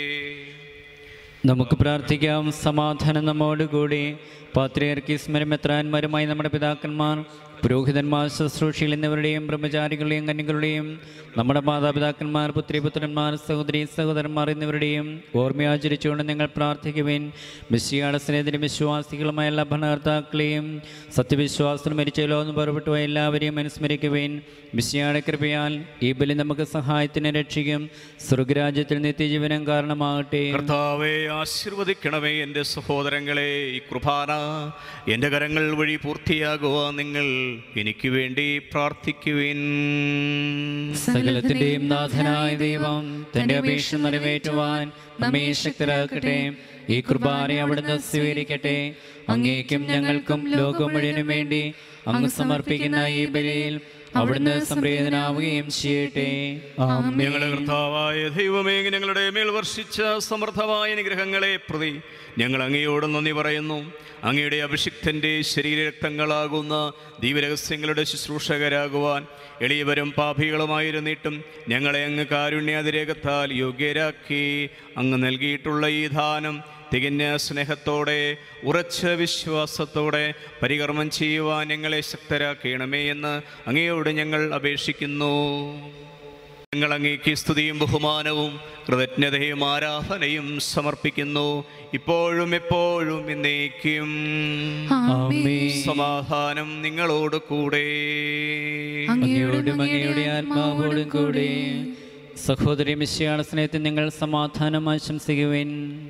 Speaker 3: നമുക്ക് പ്രാർത്ഥിക്കാം സമാധാനം നമ്മോടുകൂടി പാത്രിയർക്കീസ്മരും മെത്രാന്മാരുമായി നമ്മുടെ പിതാക്കന്മാർ പുരോഹിതന്മാർ ശുശ്രൂഷയിൽ എന്നിവരുടെയും ബ്രഹ്മചാരികളുടെയും കന്യകളുടെയും നമ്മുടെ മാതാപിതാക്കന്മാർ പുത്രിപുത്രന്മാർ സഹോദരി സഹോദരന്മാർ എന്നിവരുടെയും ഓർമ്മയാചരിച്ചുകൊണ്ട് നിങ്ങൾ പ്രാർത്ഥിക്കുവേൻ മിസ്സിയാട സ്നേഹിതരും വിശ്വാസികളുമായ എല്ലാ ഭരണകർത്താക്കളെയും സത്യവിശ്വാസത്തിൽ മരിച്ച ലോകം പുറപ്പെട്ടു എല്ലാവരെയും അനുസ്മരിക്കുവേൻ മിസ്സിയാടെ കൃപയാൽ ഈ ബലി നമുക്ക് സഹായത്തിന് രക്ഷിക്കും സ്വർഗരാജ്യത്തിൽ നിത്യജീവനം കാരണമാകട്ടെ
Speaker 2: കർത്താവെ ആശീർവദിക്കണമേ എൻ്റെ സഹോദരങ്ങളെ ഈ കുർബാന എൻ്റെ കരങ്ങൾ വഴി പൂർത്തിയാകുവാൻ നിങ്ങൾ എനിക്ക് വേണ്ടി പ്രാർത്ഥിക്കുവിൻ
Speaker 3: സകലത്തിന്റെയും നാഥനായ ദൈവം തന്റെ അപേക്ഷ നിറവേറ്റുവാൻ നമ്മെ ശക്തരാക്കട്ടെ ഈ കുർബാന അവിടുന്ന് സ്വീകരിക്കട്ടെ അങ്ങേക്കും ഞങ്ങൾക്കും ലോകം മുഴുവനും വേണ്ടി അങ്ങ് സമർപ്പിക്കുന്ന ഈ ബലിയിൽ അവിടുന്ന് സംപ്രീതനാവുകയും ചെയ്യട്ടെ ആമേൻ.
Speaker 2: ഞങ്ങളുടെ കർത്താവായ ദൈവമേ ഞങ്ങളുടെ മേൽ വർഷിച്ച സമൃദ്ധമായ അനുഗ്രഹങ്ങളെ പ്രതി ഞങ്ങൾ അങ്ങയോട് നന്ദി പറയുന്നു അങ്ങയുടെ അഭിഷിക്തൻ്റെ ശരീരരക്തങ്ങളാകുന്ന ദീപരഹസ്യങ്ങളുടെ ശുശ്രൂഷകരാകുവാൻ എളിയവരും പാപികളുമായിരുന്നിട്ടും ഞങ്ങളെ അങ്ങ് കാരുണ്യാതിരേകത്താൽ യോഗ്യരാക്കി അങ്ങ് നൽകിയിട്ടുള്ള ഈ ദാനം തികഞ്ഞ സ്നേഹത്തോടെ ഉറച്ച വിശ്വാസത്തോടെ പരികർമ്മം ചെയ്യുവാൻ ഞങ്ങളെ ശക്തരാക്കണമേ എന്ന് അങ്ങയോട് ഞങ്ങൾ അപേക്ഷിക്കുന്നു ഞങ്ങൾ അങ്ങേക്ക് സ്തുതിയും ബഹുമാനവും കൃതജ്ഞതയും ആരാധനയും സമർപ്പിക്കുന്നു ഇപ്പോഴും എപ്പോഴും എന്നേക്കും
Speaker 1: ആമേൻ.
Speaker 2: സമാധാനം നിങ്ങളോട് കൂടെ
Speaker 3: അങ്ങയോടും അങ്ങയുടെ ആത്മാവോടും കൂടെ സഹോദരി മിശ്യാള സ്നേഹത്തിൽ നിങ്ങൾ സമാധാനം ആശംസിക്കുവിൻ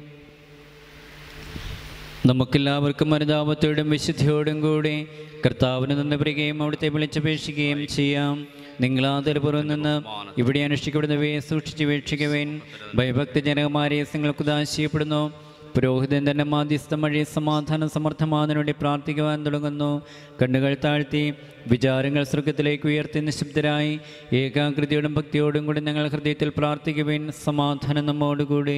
Speaker 3: നമുക്കെല്ലാവർക്കും അനുതാപത്തോടും വിശുദ്ധിയോടും കൂടി കർത്താവിന് നിന്ന് പറയുകയും അവിടുത്തെ വിളിച്ചപേക്ഷിക്കുകയും ചെയ്യാം നിങ്ങൾ ആദരപൂർവ്വം നിന്ന് ഇവിടെ അനുഷ്ഠിക്കപ്പെടുന്നവയെ സൂക്ഷിച്ച് വീക്ഷിക്കുവേൻ ഭയഭക്തജനകമായ രഹസ്യങ്ങൾക്ക് ഉദാശയപ്പെടുന്നു പുരോഹിതൻ തന്നെ മാധ്യസ്ഥം വഴി സമാധാനം സമർത്ഥമാകുന്നതിന് വേണ്ടി പ്രാർത്ഥിക്കുവാൻ തുടങ്ങുന്നു കണ്ണുകൾ താഴ്ത്തി വിചാരങ്ങൾ സ്വർഗത്തിലേക്ക് ഉയർത്തി നിശബ്ദരായി ഏകാഗ്രതയോടും ഭക്തിയോടും കൂടി ഞങ്ങൾ ഹൃദയത്തിൽ പ്രാർത്ഥിക്കുവേൻ സമാധാനം നമ്മോടുകൂടി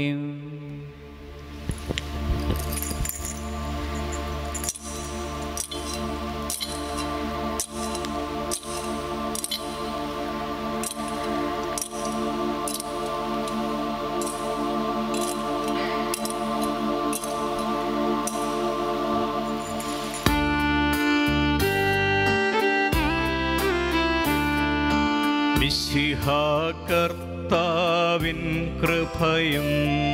Speaker 2: കർത്താവിൻ കൃപയും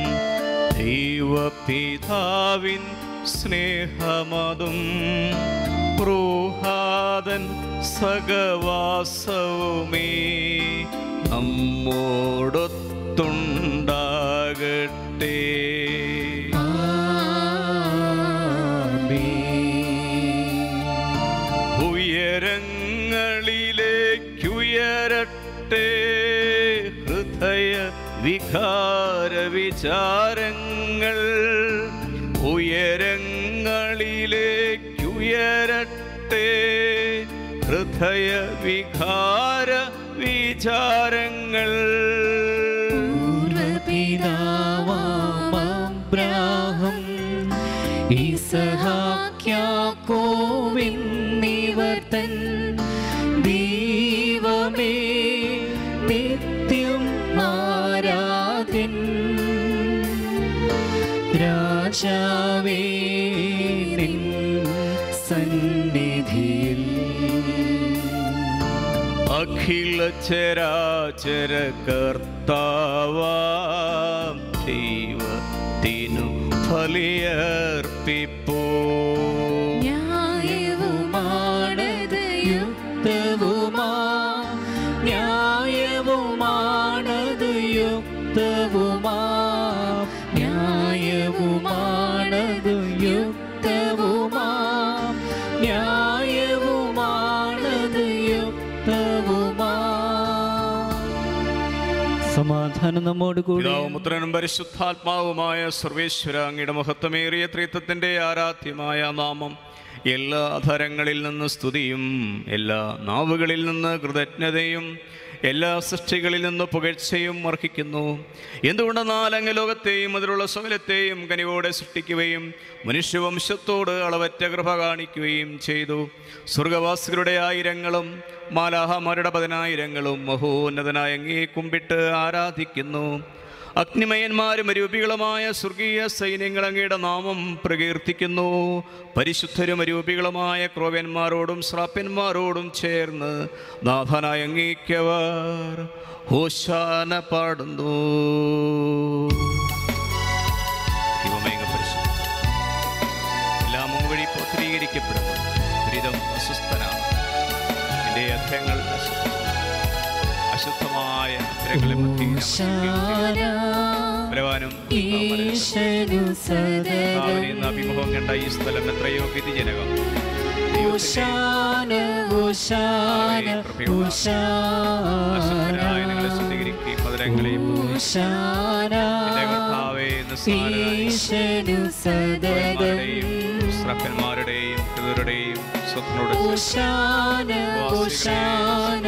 Speaker 2: ദൈവപിതാവിൻ സ്നേഹമതും പ്രൂഹാദൻ സഗവാസവുമേ നമ്മോടൊത്തുണ്ടാകട്ടെ ഉയരങ്ങളിലേക്കുയരട്ടെ ഹൃദയ വികാര വിചാരങ്ങൾ ഉയരങ്ങളിലേക്കുയരട്ടെ ഹൃദയ വികാര വിചാരങ്ങൾ
Speaker 3: പൂർവപിതാവാമബ്രാഹം ഇസഹാക്യാക്കോവിന്നിവർ തൻ ദൈവമേ നിത്യം ആരാധ്യൻ രാജാവേ നിൻ സന്നിധിയിൽ
Speaker 2: അഖില ചരാചര കർത്താവാം ദൈവത്തിനു ഫലിയർപ്പിപ്പോ
Speaker 1: ന്യായവുമാണത്
Speaker 3: യുക്തവുമാ ന്യായവുമാണത് യുക്തവുമാ ന്യായവുമാണത് യുക്തവുമാ ന്യായവുമാണത് യുക്തവുമാ സമാധാനം നമ്മോട് കൂടി
Speaker 2: പിതാവും പുത്രനും പരിശുദ്ധാത്മാവുമായ സർവേശ്വര അങ്ങയുടെ മഹത്വമേറിയ ത്രിത്വത്തിൻ്റെ ആരാധ്യമായ നാമം എല്ലാ അധരങ്ങളിൽ നിന്ന് സ്തുതിയും എല്ലാ നാവുകളിൽ നിന്ന് കൃതജ്ഞതയും എല്ലാ സൃഷ്ടികളിൽ നിന്ന് പുകഴ്ചയും അർഹിക്കുന്നു എന്തുകൊണ്ടെന്നാൽ അങ്ങ് ലോകത്തെയും അതിലുള്ള സകലത്തെയും കനിവോടെ സൃഷ്ടിക്കുകയും മനുഷ്യവംശത്തോട് അളവറ്റ കൃപ കാണിക്കുകയും ചെയ്തു സ്വർഗവാസികളുടെ ആയിരങ്ങളും മാലാഹമാരുടെ പതിനായിരങ്ങളും മഹോന്നതനായ അങ്ങേ കുമ്പിട്ട് ആരാധിക്കുന്നു അഗ്നിമയന്മാരും അരൂപികളുമായ സ്വർഗീയ സൈന്യങ്ങൾ അങ്ങയുടെ നാമം പ്രകീർത്തിക്കുന്നു പരിശുദ്ധരും അരൂപികളുമായ ക്രോവ്യന്മാരോടും ശ്രാപ്യന്മാരോടും ചേർന്ന് നാഥനായ അങ്ങേക്കവർ ഹോശാന പാടുന്നു ദൈവമേ, അങ്ങ് പരിശുദ്ധൻ. എല്ലാം അങ്ങ് വഴി പൗത്രീകരിക്കപ്പെടുന്നു ദുരിതം അസ്വസ്ഥനാണ് എൻ്റെ അധ്യയങ്ങൾ അശുദ്ധം. അശുദ്ധമായ അധരങ്ങളെ മധ്യേ ഞങ്ങൾ കീർത്തിക്കുന്നു. ബലവാനും
Speaker 3: ഈശനു
Speaker 2: കർത്താവിനെ ഇന്ന് അഭിമുഖം കണ്ട ഈ സ്ഥലം എത്രയോ ഗതിജനകം
Speaker 3: ഉശാന ഉശാന
Speaker 2: അശുദ്ധരായ നിങ്ങളെ
Speaker 3: ഉശാന
Speaker 2: ശുദ്ധീകരിക്കുകയും മധുരങ്ങളെയും
Speaker 3: ഉശാന
Speaker 2: എൻ്റെ കർത്താവേ ഇന്ന് സ്നാനരായി
Speaker 3: ഈശനു സദതം
Speaker 2: മാരുടെയും ശ്രപ്പന്മാരുടെയും പിതരുടെയും സ്വപ്നോട്
Speaker 3: ഉശാന ഉശാന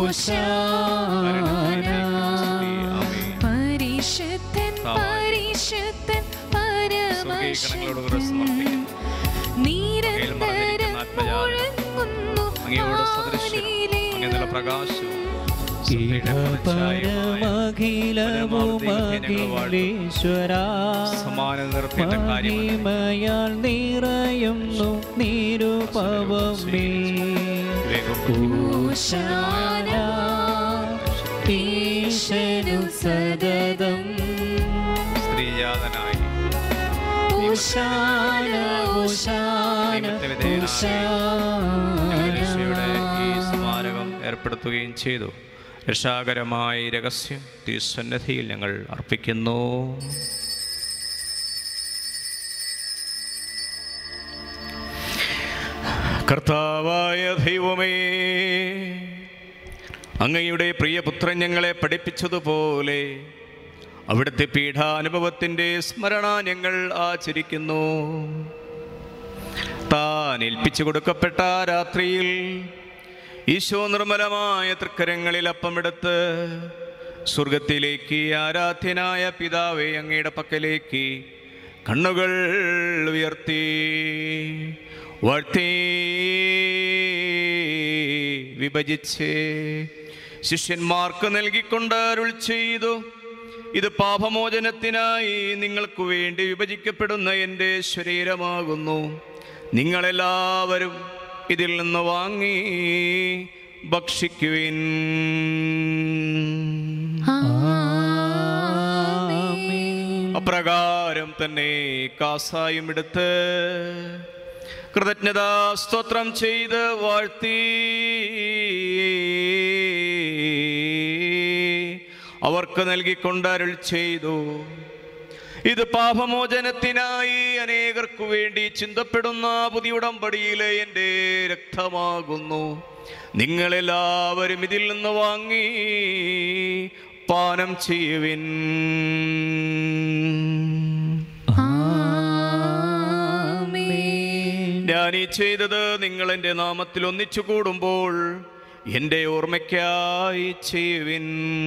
Speaker 3: ഉശാന
Speaker 1: പരിശുദ്ധൻ പരിശുദ്ധൻ
Speaker 2: സ്വർഗീയഗണങ്ങളോട് കൂടെ സമർപ്പിക്കുന്നു.
Speaker 1: നിരന്തരം മുഴങ്ങുന്നു
Speaker 2: അങ്ങയോട് സദൃശ്യം അങ്ങ് നല്ല പ്രകാശവും സൃഷ്ടിയുടെ പ്രതിച്ഛായയുമായ
Speaker 3: ഇഹപരമഖിലവുമഖിലേശ്വര
Speaker 2: സമാന നിറത്തിന്റെ കാര്യമല്ല
Speaker 3: മഹിമയാൽ നിറയുന്നു നിരുപവമേ
Speaker 2: വേഗം
Speaker 3: ഊശാന ഈശ സ്തുതിക്കുന്നു സതതം
Speaker 2: സ്ത്രീജാതനായി
Speaker 3: ഓശാന ഓശാന
Speaker 2: രക്ഷയുടെ ഈ
Speaker 3: ഓശാന
Speaker 2: സ്മാരകം ഏർപ്പെടുത്തുകയും ചെയ്തു രക്ഷാകരമായ ഈ രഹസ്യം തിരുസന്നധിയിൽ ഞങ്ങൾ അർപ്പിക്കുന്നു കർത്താവായ ദൈവമേ അങ്ങയുടെ പ്രിയപുത്രൻ ഞങ്ങളെ പഠിപ്പിച്ചതുപോലെ അവിടുത്തെ പീഠാനുഭവത്തിൻ്റെ സ്മരണ ഞങ്ങൾ ആചരിക്കുന്നു താൻ ഏൽപ്പിച്ചു കൊടുക്കപ്പെട്ട ആ രാത്രിയിൽ ഈശോ നിർമ്മലമായ തൃക്കരങ്ങളിൽ അപ്പമെടുത്ത് സ്വർഗത്തിലേക്ക് ആരാധ്യനായ പിതാവെ അങ്ങയുടെ പക്കലേക്ക് കണ്ണുകൾ ഉയർത്തി വാഴ്ത്തി വിഭജിച്ച് ശിഷ്യന്മാർക്ക് നൽകിക്കൊണ്ട് അരുൾ ചെയ്തു ഇത് പാപമോചനത്തിനായി നിങ്ങൾക്ക് വേണ്ടി വിഭജിക്കപ്പെടുന്ന എൻ്റെ ശരീരമാകുന്നു നിങ്ങളെല്ലാവരും ഇതിൽ നിന്ന് വാങ്ങി ഭക്ഷിക്കുവിൻ അപ്രകാരം തന്നെ കാസായും എടുത്ത് കൃതജ്ഞതാ സ്തോത്രം ചെയ്ത് വാഴ്ത്തി അവർക്ക് നൽകിക്കൊണ്ട് അരുൾ ചെയ്തു ഇത് പാപമോചനത്തിനായി അനേകർക്കു വേണ്ടി ചിന്തപ്പെടുന്ന പുതിയ ഉടമ്പടിയിലെ എൻ്റെ രക്തമാകുന്നു നിങ്ങളെല്ലാവരും ഇതിൽ നിന്ന് വാങ്ങി പാനം ചെയ്യുവിൻ ഞാൻ ഈ ചെയ്തത് നിങ്ങൾ എൻ്റെ നാമത്തിൽ ഒന്നിച്ചു കൂടുമ്പോൾ എൻ്റെ ഓർമ്മയ്ക്കായി ചെയ്യുവിൻ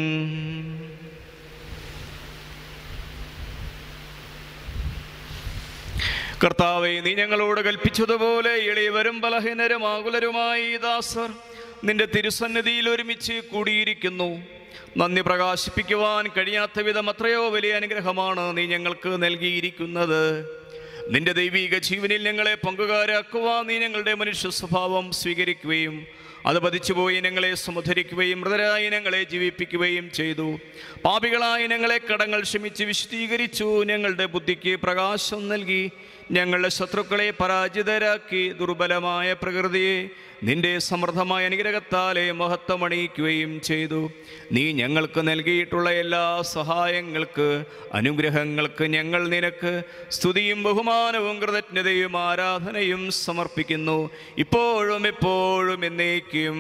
Speaker 2: കർത്താവെ നീ ഞങ്ങളോട് കൽപ്പിച്ചതുപോലെ എളിയവരും ബലഹീനരും ആകുലരുമായി ഈ ദാസർ നിന്റെ തിരുസന്നിധിയിൽ ഒരുമിച്ച് കൂടിയിരിക്കുന്നു നന്ദി പ്രകാശിപ്പിക്കുവാൻ കഴിയാത്ത വിധം അത്രയോ വലിയ അനുഗ്രഹമാണ് നീ ഞങ്ങൾക്ക് നൽകിയിരിക്കുന്നത് നിന്റെ ദൈവീക ജീവനിൽ ഞങ്ങളെ പങ്കുകാരാക്കുവാൻ നീ ഞങ്ങളുടെ മനുഷ്യ സ്വഭാവം സ്വീകരിക്കുകയും അത് പതിച്ചുപോയി ഞങ്ങളെ സമുദ്ധരിക്കുകയും മൃതരായി ഞങ്ങളെ ജീവിപ്പിക്കുകയും ചെയ്തു പാപികളായി ഞങ്ങളെ കടങ്ങൾ ക്ഷമിച്ച് വിശദീകരിച്ചു ഞങ്ങളുടെ ബുദ്ധിക്ക് പ്രകാശം നൽകി ഞങ്ങളുടെ ശത്രുക്കളെ പരാജിതരാക്കി ദുർബലമായ പ്രകൃതിയെ നിന്റെ സമൃദ്ധമായ അനുഗ്രഹത്താലെ മഹത്വമണിയിക്കുകയും ചെയ്തു നീ ഞങ്ങൾക്ക് നൽകിയിട്ടുള്ള എല്ലാ സഹായങ്ങൾക്ക് അനുഗ്രഹങ്ങൾക്ക് ഞങ്ങൾ നിനക്ക് സ്തുതിയും ബഹുമാനവും കൃതജ്ഞതയും ആരാധനയും സമർപ്പിക്കുന്നു ഇപ്പോഴും എപ്പോഴും എന്നേക്കും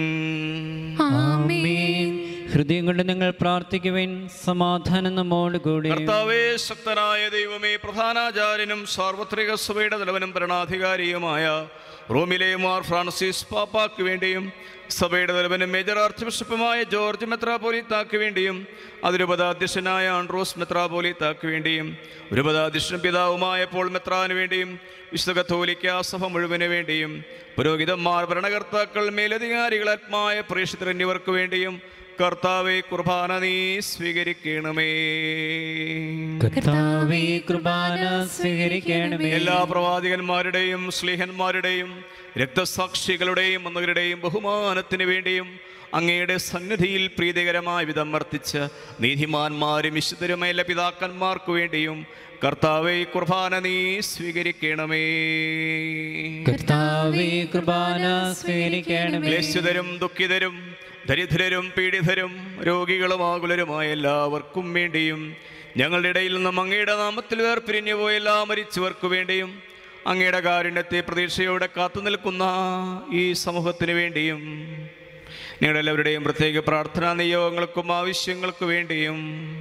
Speaker 3: ആമേൻ ഹൃദയം കൊണ്ട് നിങ്ങൾ പ്രാർത്ഥിക്കുവിൻ സമാധാനം നമ്മോട് കൂടി
Speaker 2: കർത്താവേ ശക്തനായ ദൈവമേ പ്രധാനാചാര്യനും സാർവത്രിക സഭയുടെ തലവനും ഭരണാധികാരിയുമായ റോമിലെ മാർ ഫ്രാൻസിസ് പാപ്പാക്ക് വേണ്ടിയും സഭയുടെ തലവനും മേജർ ആർച്ച് ബിഷപ്പുമായ ജോർജ് മെത്രാപോലിത്താക്ക് വേണ്ടിയും അതിരുപതാധ്യക്ഷനായ ആൻഡ്രോസ് മെത്രാപോലിത്താക്ക് വേണ്ടിയും ഒരുപതാധ്യക്ഷനും പിതാവുമായ പോൾ മെത്രാന് വേണ്ടിയും വിശുദ്ധ കത്തോലിക്ക സഭ മുഴുവന് വേണ്ടിയും പുരോഹിതന്മാർ ഭരണകർത്താക്കൾ മേലധികാരികൾ ആത്മായ പ്രേക്ഷിതർ എന്നിവർക്ക് വേണ്ടിയും കർത്താവെ കുർബാന നീ സ്വീകരിക്കണമേ
Speaker 3: കർത്താവേ കൃപാന സ്വീകരിക്കണമേ
Speaker 2: എല്ലാ പ്രവാചകന്മാരുടെയും സ്ലീഹന്മാരുടെയും രക്തസാക്ഷികളുടെയും അന്നവരുടെയും ബഹുമാനത്തിന് വേണ്ടിയും അങ്ങയുടെ സന്നിധിയിൽ പ്രീതികരമായ വിധം വർത്തിച്ച നീതിമാന്മാരും വിശുദ്ധരുമായ എല്ലാ പിതാക്കന്മാർക്ക് വേണ്ടിയും കർത്താവെ കുർബാന നീ സ്വീകരിക്കണമേ
Speaker 3: കർത്താവേ കൃപാന സ്വീകരിക്കണമേ
Speaker 2: ക്ലേശിതരും ദുഃഖിതരും ദരിദ്രരും പീഡിതരും രോഗികളും ആകുലരുമായ എല്ലാവർക്കും വേണ്ടിയും ഞങ്ങളുടെ ഇടയിൽ നിന്നും അങ്ങയുടെ നാമത്തിൽ വേർപിരിഞ്ഞു പോയ എല്ലാ മരിച്ചവർക്ക് വേണ്ടിയും അങ്ങയുടെ കാരുണ്യത്തെ പ്രതീക്ഷയോടെ കാത്തു നിൽക്കുന്ന ഈ സമൂഹത്തിന് വേണ്ടിയും ഞങ്ങളുടെ എല്ലാവരുടെയും പ്രത്യേക പ്രാർത്ഥനാ നിയോഗങ്ങൾക്കും ആവശ്യങ്ങൾക്ക് വേണ്ടിയും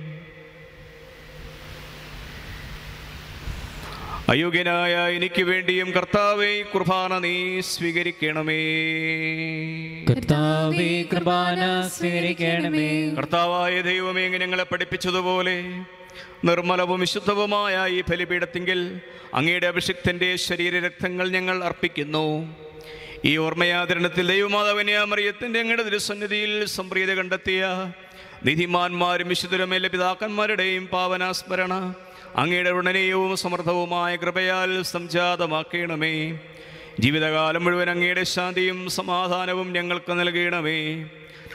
Speaker 2: അയോഗ്യനായ എനിക്ക് വേണ്ടിയും കർത്താവെ ഈ കുർബാന നീ സ്വീകരിക്കണമേ
Speaker 3: കർത്താവേ കൃപാന സ്വീകരിക്കണമേ
Speaker 2: കർത്താവായ ദൈവമേ ഇങ്ങനെ ഞങ്ങളെ പഠിപ്പിച്ചതുപോലെ നിർമ്മലവും വിശുദ്ധവുമായ ഈ ബലിപീഠത്തിങ്കിൽ അങ്ങയുടെ അഭിഷിക്തന്റെ ശരീരരക്തങ്ങൾ ഞങ്ങൾ അർപ്പിക്കുന്നു ഈ ഓർമ്മയാദരണത്തിൽ ദൈവമാതാവിനെ മറിയത്തിൻ്റെ അങ്ങയുടെ തിരുസന്നിധിയിൽ സംപ്രീതി കണ്ടെത്തിയ നിധിമാന്മാരും വിശുദ്ധരും എല്ലാ പിതാക്കന്മാരുടെയും പാവനാസ്മരണ അങ്ങയുടെ ഉടനീയവും സമൃദ്ധവുമായ കൃപയാൽ സംജാതമാക്കണമേ ജീവിതകാലം മുഴുവൻ അങ്ങയുടെ ശാന്തിയും സമാധാനവും ഞങ്ങൾക്ക് നൽകണമേ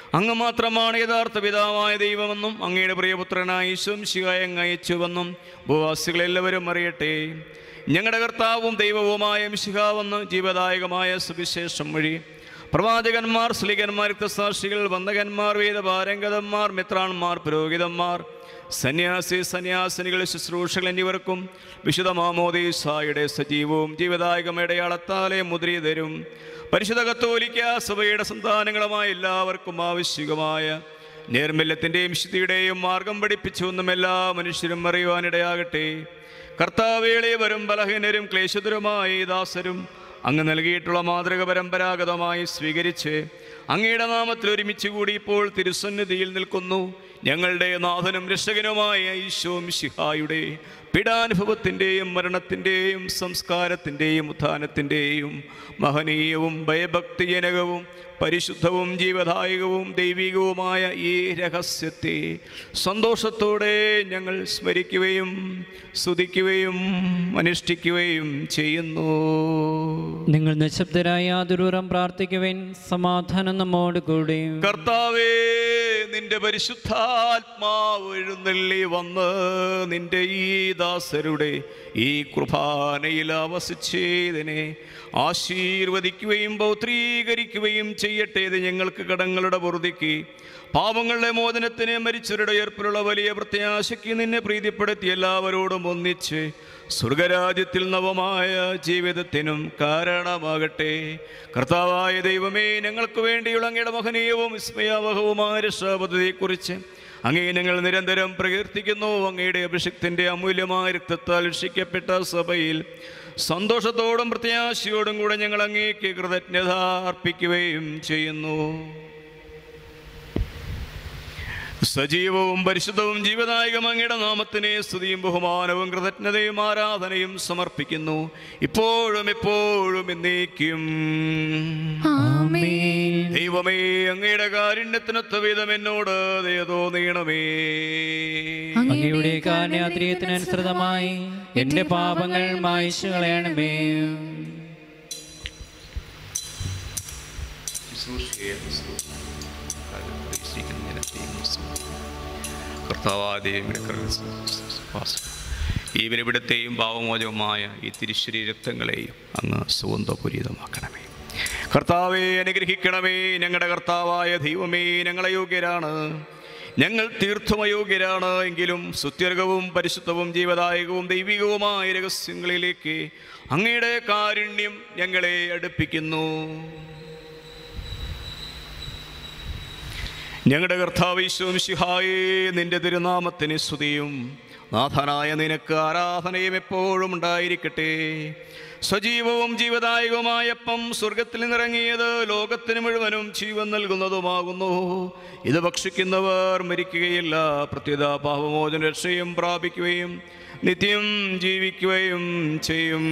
Speaker 2: അങ്ങ് മാത്രമാണ് യഥാർത്ഥ പിതാവായ ദൈവമെന്നും അങ്ങയുടെ പ്രിയപുത്രനായ ശംശികായ അങ്ങ് അയച്ചുവെന്നും ഭൂവാസികളെല്ലാവരും അറിയട്ടെ ഞങ്ങളുടെ കർത്താവും ദൈവവുമായ മിശിഹാവെന്ന് ജീവദായകമായ സുവിശേഷം വഴി പ്രവാചകന്മാർ സ്ലികന്മാർ രക്തസാക്ഷികൾ വന്ദകന്മാർ വേദപാരംഗതന്മാർ മിത്രാന്മാർ പുരോഹിതന്മാർ സന്യാസി സന്യാസിനികൾ ശുശ്രൂഷകൾ എന്നിവർക്കും വിശുദ്ധ മാമോദീസായുടെ സജീവവും ജീവദായകം ഇടയാളത്താലെ മുദ്രീതരും പരിശുദ്ധ കത്തോലിക്ക സഭയുടെ സന്താനങ്ങളുമായ എല്ലാവർക്കും ആവശ്യകമായ നേർമല്യത്തിൻ്റെയും ശുദ്ധിയുടെയും മാർഗം പഠിപ്പിച്ചുവെന്നും എല്ലാ മനുഷ്യരും അറിയുവാനിടയാകട്ടെ കർത്താവേളിയവരും ബലഹീനരും ക്ലേശതരുമായി ദാസരും അങ്ങ് നൽകിയിട്ടുള്ള മാതൃക പരമ്പരാഗതമായി സ്വീകരിച്ച് അങ്ങയുടെ നാമത്തിൽ ഒരുമിച്ച് കൂടി ഇപ്പോൾ തിരുസന്നിധിയിൽ നിൽക്കുന്നു ഞങ്ങളുടെ നാഥനും രക്ഷകനുമായ ഈശോം ശിഹായുടെ പീഡാനുഭവത്തിൻ്റെയും മരണത്തിൻ്റെയും സംസ്കാരത്തിൻ്റെയും ഉത്ഥാനത്തിൻ്റെയും മഹനീയവും ഭയഭക്തിജനകവും പരിശുദ്ധവും ജീവദായകവും ദൈവികവുമായ ഈ രഹസ്യത്തെ സന്തോഷത്തോടെ ഞങ്ങൾ സ്മരിക്കുകയും സ്തുതിക്കുകയും അനുഷ്ഠിക്കുകയും ചെയ്യുന്നു
Speaker 3: നിങ്ങൾ നിശബ്ദരായ യാതൊരുവരം പ്രാർത്ഥിക്കുവിൻ സമാധാനം നമ്മോട് കൂടെ
Speaker 2: കർത്താവേ നിന്റെ പരിശുദ്ധാത്മാവ് എഴുന്നള്ളി വന്ന് നിന്റെ ഈ ദാസരുടെ ഈ കുർബാനയിൽ ആവസിച്ചതിനെ ആശീർവദിക്കുകയും പൗത്രീകരിക്കുകയും ചെയ്യട്ടെ ഇത് ഞങ്ങൾക്ക് കടങ്ങളുടെ പൊറുതിക്ക് പാപങ്ങളുടെ മോചനത്തിന് മരിച്ചവരുടെ ഉയർപ്പിലുള്ള വലിയ പ്രത്യാശയ്ക്ക് നിന്നെ പ്രീതിപ്പെടുത്തി എല്ലാവരോടും ഒന്നിച്ച് സ്വർഗരാജ്യത്തിൽ നവമായ ജീവിതത്തിനും കാരണമാകട്ടെ കർത്താവായ ദൈവമേ ഞങ്ങൾക്ക് വേണ്ടിയുള്ള അങ്ങയുടെ മഹനീയവും വിസ്മയാവഹവുമായ രക്ഷാപദ്ധതിയെക്കുറിച്ച് അങ്ങേ ഞങ്ങൾ നിരന്തരം പ്രകീർത്തിക്കുന്നു അങ്ങയുടെ അഭിഷിക്തിൻ്റെ അമൂല്യമായ രക്തത്താൽ രക്ഷിക്കപ്പെട്ട സഭയിൽ സന്തോഷത്തോടും പ്രത്യാശയോടും കൂടെ ഞങ്ങൾ അങ്ങേക്ക് കൃതജ്ഞത അർപ്പിക്കുകയും ചെയ്യുന്നു സജീവവും പരിശുദ്ധവും ജീവദായകം അങ്ങയുടെ നാമത്തിനെ സ്തുതിയും ബഹുമാനവും കൃതജ്ഞതയും ആരാധനയും സമർപ്പിക്കുന്നു ഇപ്പോഴും എപ്പോഴും എന്നേക്കും
Speaker 1: ആമേൻ
Speaker 2: ദൈവമേ അങ്ങയുടെ കാരുണ്യത്തിനൊത്ത വിധം എന്നോട് ദയതോ നീണമേ
Speaker 3: അങ്ങയുടെ കാന്യാത്രിയത്തിനനുസൃതമായി എൻ്റെ പാപങ്ങൾ മായ്ച്ചു കളയണമേ
Speaker 2: ഈ വിലപിടത്തെയും ഭാവമോചകമായ ഈ തിരുശ്ശേരി രക്തങ്ങളെയും അങ്ങ് സുഗന്ധപൂരിതമാക്കണമേ കർത്താവെ അനുഗ്രഹിക്കണമേ ഞങ്ങളുടെ കർത്താവായ ദൈവമേ ഞങ്ങളെ യോഗ്യരാണ് ഞങ്ങൾ തീർത്ഥം അയോഗ്യരാണ് എങ്കിലും സുത്യർഗവും പരിശുദ്ധവും ജീവദായകവും ദൈവികവുമായ രഹസ്യങ്ങളിലേക്ക് അങ്ങയുടെ കാരുണ്യം ഞങ്ങളെ അടുപ്പിക്കുന്നു ഞങ്ങളുടെ കർത്താവ് ഈശോമിശിഹായേ നിന്റെ തിരുനാമത്തിന് സ്തുതിയും നാഥനായ നിനക്ക് ആരാധനയും എപ്പോഴും ഉണ്ടായിരിക്കട്ടെ സജീവവും ജീവദായകവുമായപ്പം സ്വർഗത്തിൽ നിന്നിറങ്ങിയത് ലോകത്തിന് മുഴുവനും ജീവൻ നൽകുന്നതുമാകുന്നു ഇത് ഭക്ഷിക്കുന്നവർ മരിക്കുകയില്ല പ്രത്യുത പാപമോചന രക്ഷയും പ്രാപിക്കുകയും നിത്യം ജീവിക്കുകയും ചെയ്യും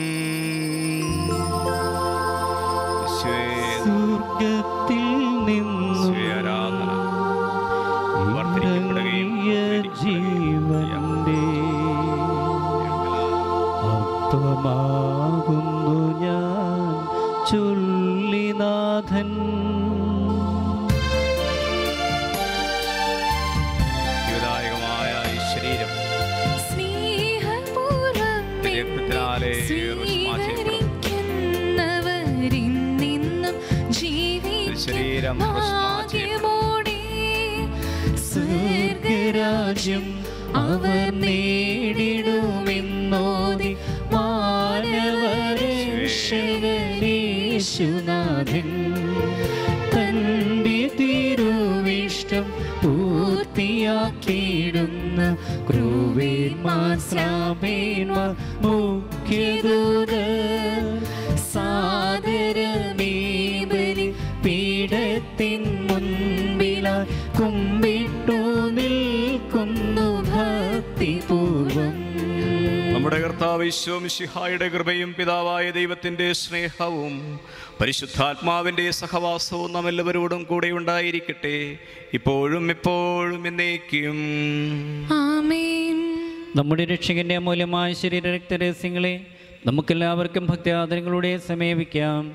Speaker 3: സ്വർഗത്തിൽ നിന്നും
Speaker 2: ആരാധന വർദ്ധിക്കപ്പെടുകയും
Speaker 3: ജീവന്റെ അപ്പമാകുന്നു ഞാൻ ചൊല്ലിനാഥൻ
Speaker 2: ജീവദായകമായ ഈ ശരീരം
Speaker 1: സ്നേഹപൂർവ്വം
Speaker 2: രക്തത്തിനാലെ
Speaker 1: സ്വീകരിക്കുന്നവരിന്നിന്നും
Speaker 2: ശരീരം
Speaker 1: ഭാഗ്യമോടെ
Speaker 3: സ്വർഗരാജ്യം അവർ നേടിടുമെന്നോതി മാനവരക്ഷകനേശുനാഥൻ തൻ്റെ തിരുവിഷ്ടം പൂർത്തിയാക്കിയിടുന്ന ക്രൂവേന്മാർ ശ്രാമേന്മാർ മുഖ്യദൂത സാദരമേബലി പീഠത്തിൻ മുൻപിലായി കുമ്പിട്ടു നിൽക്കുന്നു ഭക്തിപൂർവം
Speaker 2: നമ്മുടെ കർത്താവ് ഈശോമിശിഹായുടെ കൃപയും പിതാവായ ദൈവത്തിൻ്റെ സ്നേഹവും പരിശുദ്ധാത്മാവിൻ്റെ സഹവാസവും നാം എല്ലാവരോടും കൂടെ ഉണ്ടായിരിക്കട്ടെ ഇപ്പോഴും എപ്പോഴും എന്നേക്കും
Speaker 1: ആമേൻ
Speaker 3: നമ്മുടെ രക്ഷകന്റെ അമൂല്യമായ ശരീര രക്തരഹസ്യങ്ങളെ നമുക്കെല്ലാവർക്കും ഭക്തിയാദരങ്ങളോടെ സമീപിക്കാം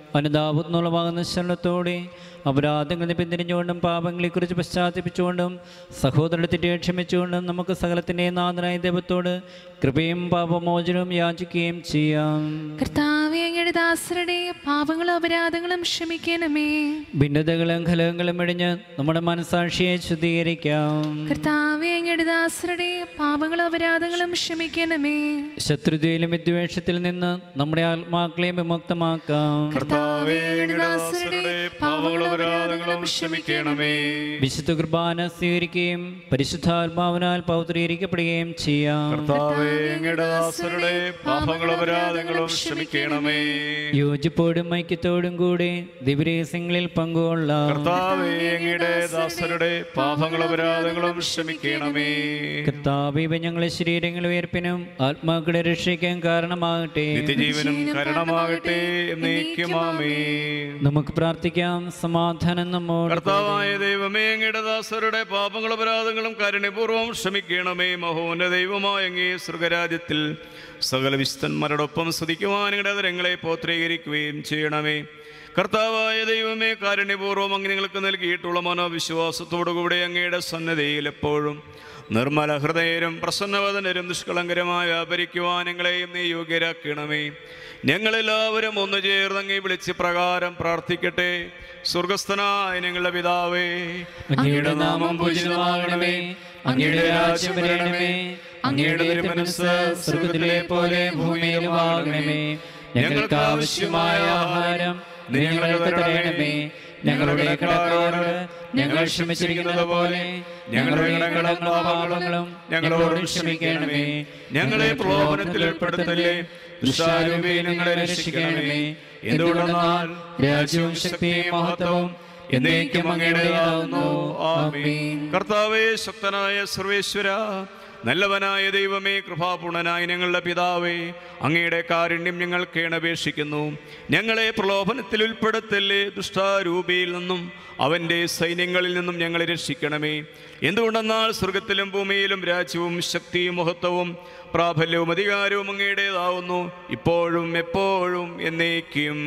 Speaker 3: അനുതാപത്തിനുള്ളവാകുന്ന ശരണത്തോടെ അപരാധങ്ങളിൽ പിന്തിരിഞ്ഞുകൊണ്ടും പാപങ്ങളെക്കുറിച്ച് പശ്ചാത്തപിച്ചുകൊണ്ടും സഹോദരത്തെ ക്ഷമിച്ചുകൊണ്ടും നമുക്ക് സകലത്തിൻ്റെ നാഥനായ ദൈവത്തോട് കൃപയും പാപമോചനവും യാചിക്കുകയും ചെയ്യാം
Speaker 1: കർത്താവെ അങ്ങയുടെ ദാസരുടെ പാപങ്ങളും അപരാധങ്ങളും ക്ഷമിക്കണമേ
Speaker 3: ഭിന്നതകളും കലഹങ്ങളും ഇടിഞ്ഞ് നമ്മുടെ മനസാക്ഷിയെ ശുദ്ധീകരിക്കാം
Speaker 1: കർത്താവെ അങ്ങയുടെ ദാസരുടെ പാപങ്ങളും അപരാധങ്ങളും ക്ഷമിക്കണമേ
Speaker 3: ശത്രുതയിലും വിദ്വേഷത്തിൽ നിന്ന് നമ്മുടെ ആത്മാക്കളെ വിമുക്തമാക്കാം
Speaker 2: കർത്താവേ അങ്ങയുടെ ദാസരുടെ പാപങ്ങളും അപരാധങ്ങളും ക്ഷമിക്കണമേ
Speaker 3: വിശുദ്ധ കുർബാന സ്വീകരിക്കുകയും പരിശുദ്ധാത്മാവിനാൽ പൗത്രീകരിക്കപ്പെടുകയും ചെയ്യാം
Speaker 2: കർത്താവേ അങ്ങയുടെ ദാസരുടെ പാപങ്ങളും അപരാധങ്ങളും ക്ഷമിക്കണമേ
Speaker 3: യോജിപ്പോടും ഐക്യത്തോടും കൂടി ദിവരേസങ്ങളിൽ പങ്കുകൊള്ളാം
Speaker 2: കർത്താവേ അങ്ങയുടെ ദാസരുടെ പാപങ്ങളും അപരാധങ്ങളും ക്ഷമിക്കണമേ
Speaker 3: കർത്താവ് ഇവ ഞങ്ങളെ ശരീരങ്ങൾ ഉയർപ്പിനും ആത്മാക്കളെ രക്ഷിക്കാൻ കാരണമാകട്ടെ
Speaker 2: നിത്യജീവനും കരണമാകട്ടെ എന്നേക്കുമാമേ
Speaker 3: നമുക്ക് പ്രാർത്ഥിക്കാം സമാധാനം നമ്മോട്
Speaker 2: കർത്താവായ ദൈവമേ അങ്ങയുടെ ദാസരുടെ പാപങ്ങളും അപരാധങ്ങളും കാരുണ്യപൂർവ്വം ക്ഷമിക്കണമേ മഹോന്ന ദൈവമായ അങ്ങേ സ്വർഗരാജ്യത്തിൽ സകല വിശുദ്ധന്മാരോടൊപ്പം സ്തുതിക്കുവാൻ അങ്ങയുടെ തരങ്ങളെ പോത്രീകരിക്കുകയും ചെയ്യണമേ കർത്താവായ ദൈവമേ കാരുണ്യപൂർവ്വം അങ്ങ് നിങ്ങൾക്ക് നൽകിയിട്ടുള്ള മനോവിശ്വാസത്തോടുകൂടെ അങ്ങയുടെ സന്നദ്ധയിൽ എപ്പോഴും നിർമ്മല ഹൃദയരും പ്രസന്നവദനരും നിഷ്കളങ്കരമായ ഭരിക്കുവാൻ ഞങ്ങളെയും നീ യോഗ്യരാക്കണമേ ഞങ്ങളെല്ലാവരും ഒന്ന് ചേർന്ന് അങ്ങേ വിളിച്ച് പ്രകാരം പ്രാർത്ഥിക്കട്ടെ സ്വർഗസ്ഥനായ ഞങ്ങളുടെ പിതാവേ
Speaker 3: അങ്ങയുടെ നാമം പൂജിതമാകണമേ അങ്ങയുടെ രാജ്യം വരണമേ അങ്ങയുടെ തിരുമനസ് സ്വർഗത്തിലെ പോലെ ഭൂമിയിലും ആകണമേ ഞങ്ങൾക്ക് ആവശ്യമായ ആഹാരം നീ ഞങ്ങൾക്ക് തരണമേ ഞങ്ങളുടെ കടക്കാരോട് ഞങ്ങൾ ക്ഷമിച്ചിരിക്കുന്നത് പോലെ ഞങ്ങളുടെ കടങ്ങളും പാപങ്ങളും ഞങ്ങളോട് ക്ഷമിക്കണമേ
Speaker 2: ഞങ്ങളെ പ്രലോഭനത്തിൽ ഉൾപ്പെടുത്തല്ലേ ദുഷ്ടാരൂപേ ഞങ്ങളെ രക്ഷിക്കണമേ എന്തുകൊണ്ടെന്നാൽ
Speaker 3: രാജ്യവും ശക്തിയും മഹത്വവും എന്നേക്കും അങ്ങയുടേതാകുന്നു ആമേൻ
Speaker 2: കർത്താവേ ശക്തനായ സർവേശ്വര നല്ലവനായ ദൈവമേ കൃപാപൂർണനായ ഞങ്ങളുടെ പിതാവേ അങ്ങയുടെ കാരുണ്യം ഞങ്ങൾ കേണപേക്ഷിക്കുന്നു ഞങ്ങളെ പ്രലോഭനത്തിൽ ഉൾപ്പെടുത്തല്ലേ ദുഷ്ടാരൂപിയിൽ നിന്നും അവൻ്റെ സൈന്യങ്ങളിൽ നിന്നും ഞങ്ങളെ രക്ഷിക്കണമേ എന്തുകൊണ്ടെന്നാൽ സ്വർഗത്തിലും ഭൂമിയിലും രാജ്യവും ശക്തിയും മഹത്വവും പ്രാബല്യവും അധികാരവും അങ്ങയുടേതാവുന്നു ഇപ്പോഴും എപ്പോഴും എന്നേക്കും